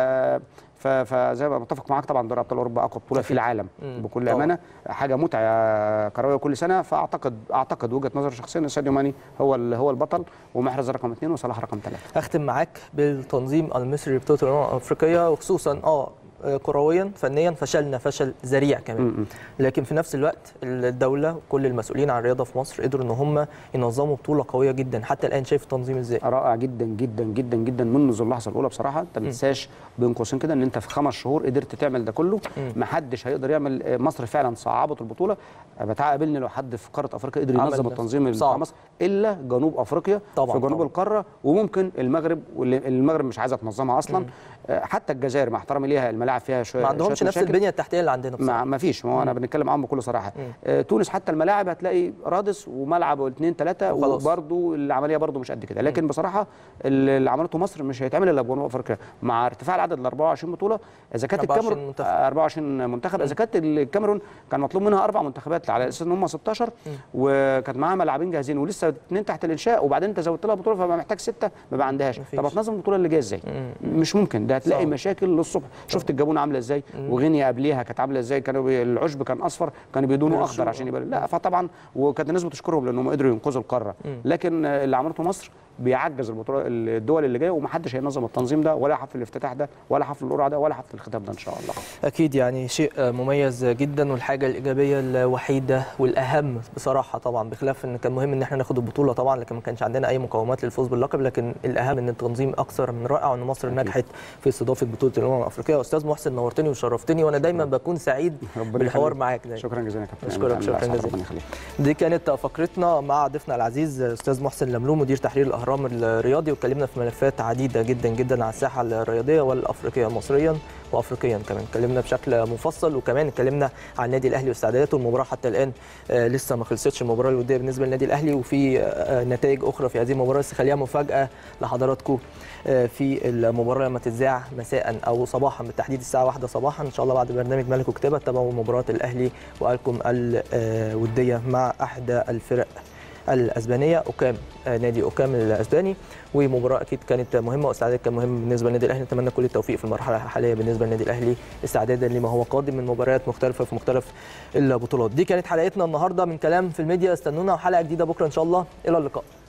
ف- فزي ما متفق معاك طبعا دوري ابطال اوروبا اقوى بطوله في العالم بكل طبعاً. امانه حاجه متعه كرويه كل سنه فاعتقد اعتقد وجهه نظري شخصيا ان ساديو ماني هو ال- هو البطل ومحرز رقم اثنين وصلاح رقم ثلاثه اختم معاك بالتنظيم المصري لبطوله الامم الافريقيه وخصوصا اه كرويا فنيا فشلنا فشل ذريع كمان لكن في نفس الوقت الدوله وكل المسؤولين عن الرياضه في مصر قدروا ان هم ينظموا بطوله قويه جدا حتى الان شايف التنظيم ازاي رائع جدا جدا جدا جدا منذ اللحظه الاولى بصراحه انت ما تنساش بين قوسين كده ان انت في خمس شهور قدرت تعمل ده كله ما حدش هيقدر يعمل آه، مصر فعلا صعبت البطوله بتعقبلني لو حد في قاره افريقيا قدر عمل ينظم ده. التنظيم اللي صعب. بتاع مصر الا جنوب افريقيا طبعاً، في جنوب طبعاً. القاره وممكن المغرب واللي المغرب مش عايزه تنظمها اصلا آه، حتى الجزائر مع احترامي ليها الملاعب فيها شويه ما عندهمش شوية نفس مشاكل. البنيه التحتيه اللي عندنا بصراحه ما ما فيش ما هو انا بنتكلم معاهم بكل صراحه آه تونس حتى الملاعب هتلاقي رادس وملعب واثنين ثلاثه وخلاص. وبرده العمليه برده مش قد كده لكن بصراحه اللي اللي عملته مصر مش هيتعمل الا بجنوب افريقيا مع ارتفاع العدد ل 24 بطوله اذا كانت 24 الكاميرون منتخب. آه، 24 منتخب اذا كانت الكاميرون كان مطلوب منها اربع منتخبات على اساس ان هم 16 وكانت معاها ملاعبين جاهزين ولسه اثنين تحت الانشاء وبعدين انت زودت لها بطوله فبقى محتاج سته ما بقى عندهاش مفيش. طب هتنظم البطوله اللي جايه ازاي مش ممكن ده هتلاقي صعب. مشاكل للصبح شفت الجابون عامله ازاي وغينيا قبليها كانت عامله ازاي كانوا بي- العشب كان اصفر كانوا بيدونوا اخضر عشان يبقى لا فطبعا وكانت الناس بتشكرهم لانهم قدروا ينقذوا القاره لكن آه، اللي عملته مصر بيعجز البطوله الدول اللي جايه ومحدش هينظم التنظيم ده ولا حفل الافتتاح ده ولا حفل القرعه ده ولا حفل الختام ده ان شاء الله اكيد يعني شيء مميز جدا والحاجه الايجابيه الوحيده والاهم بصراحه طبعا بخلاف ان كان مهم ان احنا ناخد البطوله طبعا لكن ما كانش عندنا اي مقومات للفوز باللقب لكن الاهم ان التنظيم اكثر من رائع وان مصر نجحت في استضافه بطوله الامم الافريقيه استاذ محسن نورتني وشرفتني وانا دايما بكون سعيد ربنا بالحوار يخليك. معاك دايما شكرا جزيلا يا كابتن أشكرك أمين. شكراً الله يسعدك. جزيلاً. ربنا يخليك دي كانت فقرتنا مع ضيفنا العزيز استاذ محسن لملوم مدير تحرير الاهرام الرياضي واتكلمنا في ملفات عديده جدا جدا على الساحه الرياضيه والافريقيه مصريا وافريقيا كمان اتكلمنا بشكل مفصل وكمان اتكلمنا عن النادي الاهلي واستعداداته المباراه حتى الان آه، لسه ما خلصتش المباراه الوديه بالنسبه للنادي الاهلي وفي آه، نتائج اخرى في هذه المباراه بس خليها مفاجاه لحضراتكم آه، في المباراه لما تتذاع مساء او صباحا بالتحديد الساعه 1 صباحا ان شاء الله بعد برنامج ملك وكتابه تتابعوا مباراه الاهلي والكم الوديه مع احدى الفرق الاسبانيه اوكام آه، نادي اوكام الاسباني ومباراه اكيد كانت مهمه واستعداد كان مهم بالنسبه للنادي الاهلي نتمنى كل التوفيق في المرحله الحاليه بالنسبه للنادي الاهلي استعدادا لما هو قادم من مباريات مختلفه في مختلف البطولات دي كانت حلقتنا النهارده من كلام في الميديا استنونا حلقه جديده بكره ان شاء الله الى اللقاء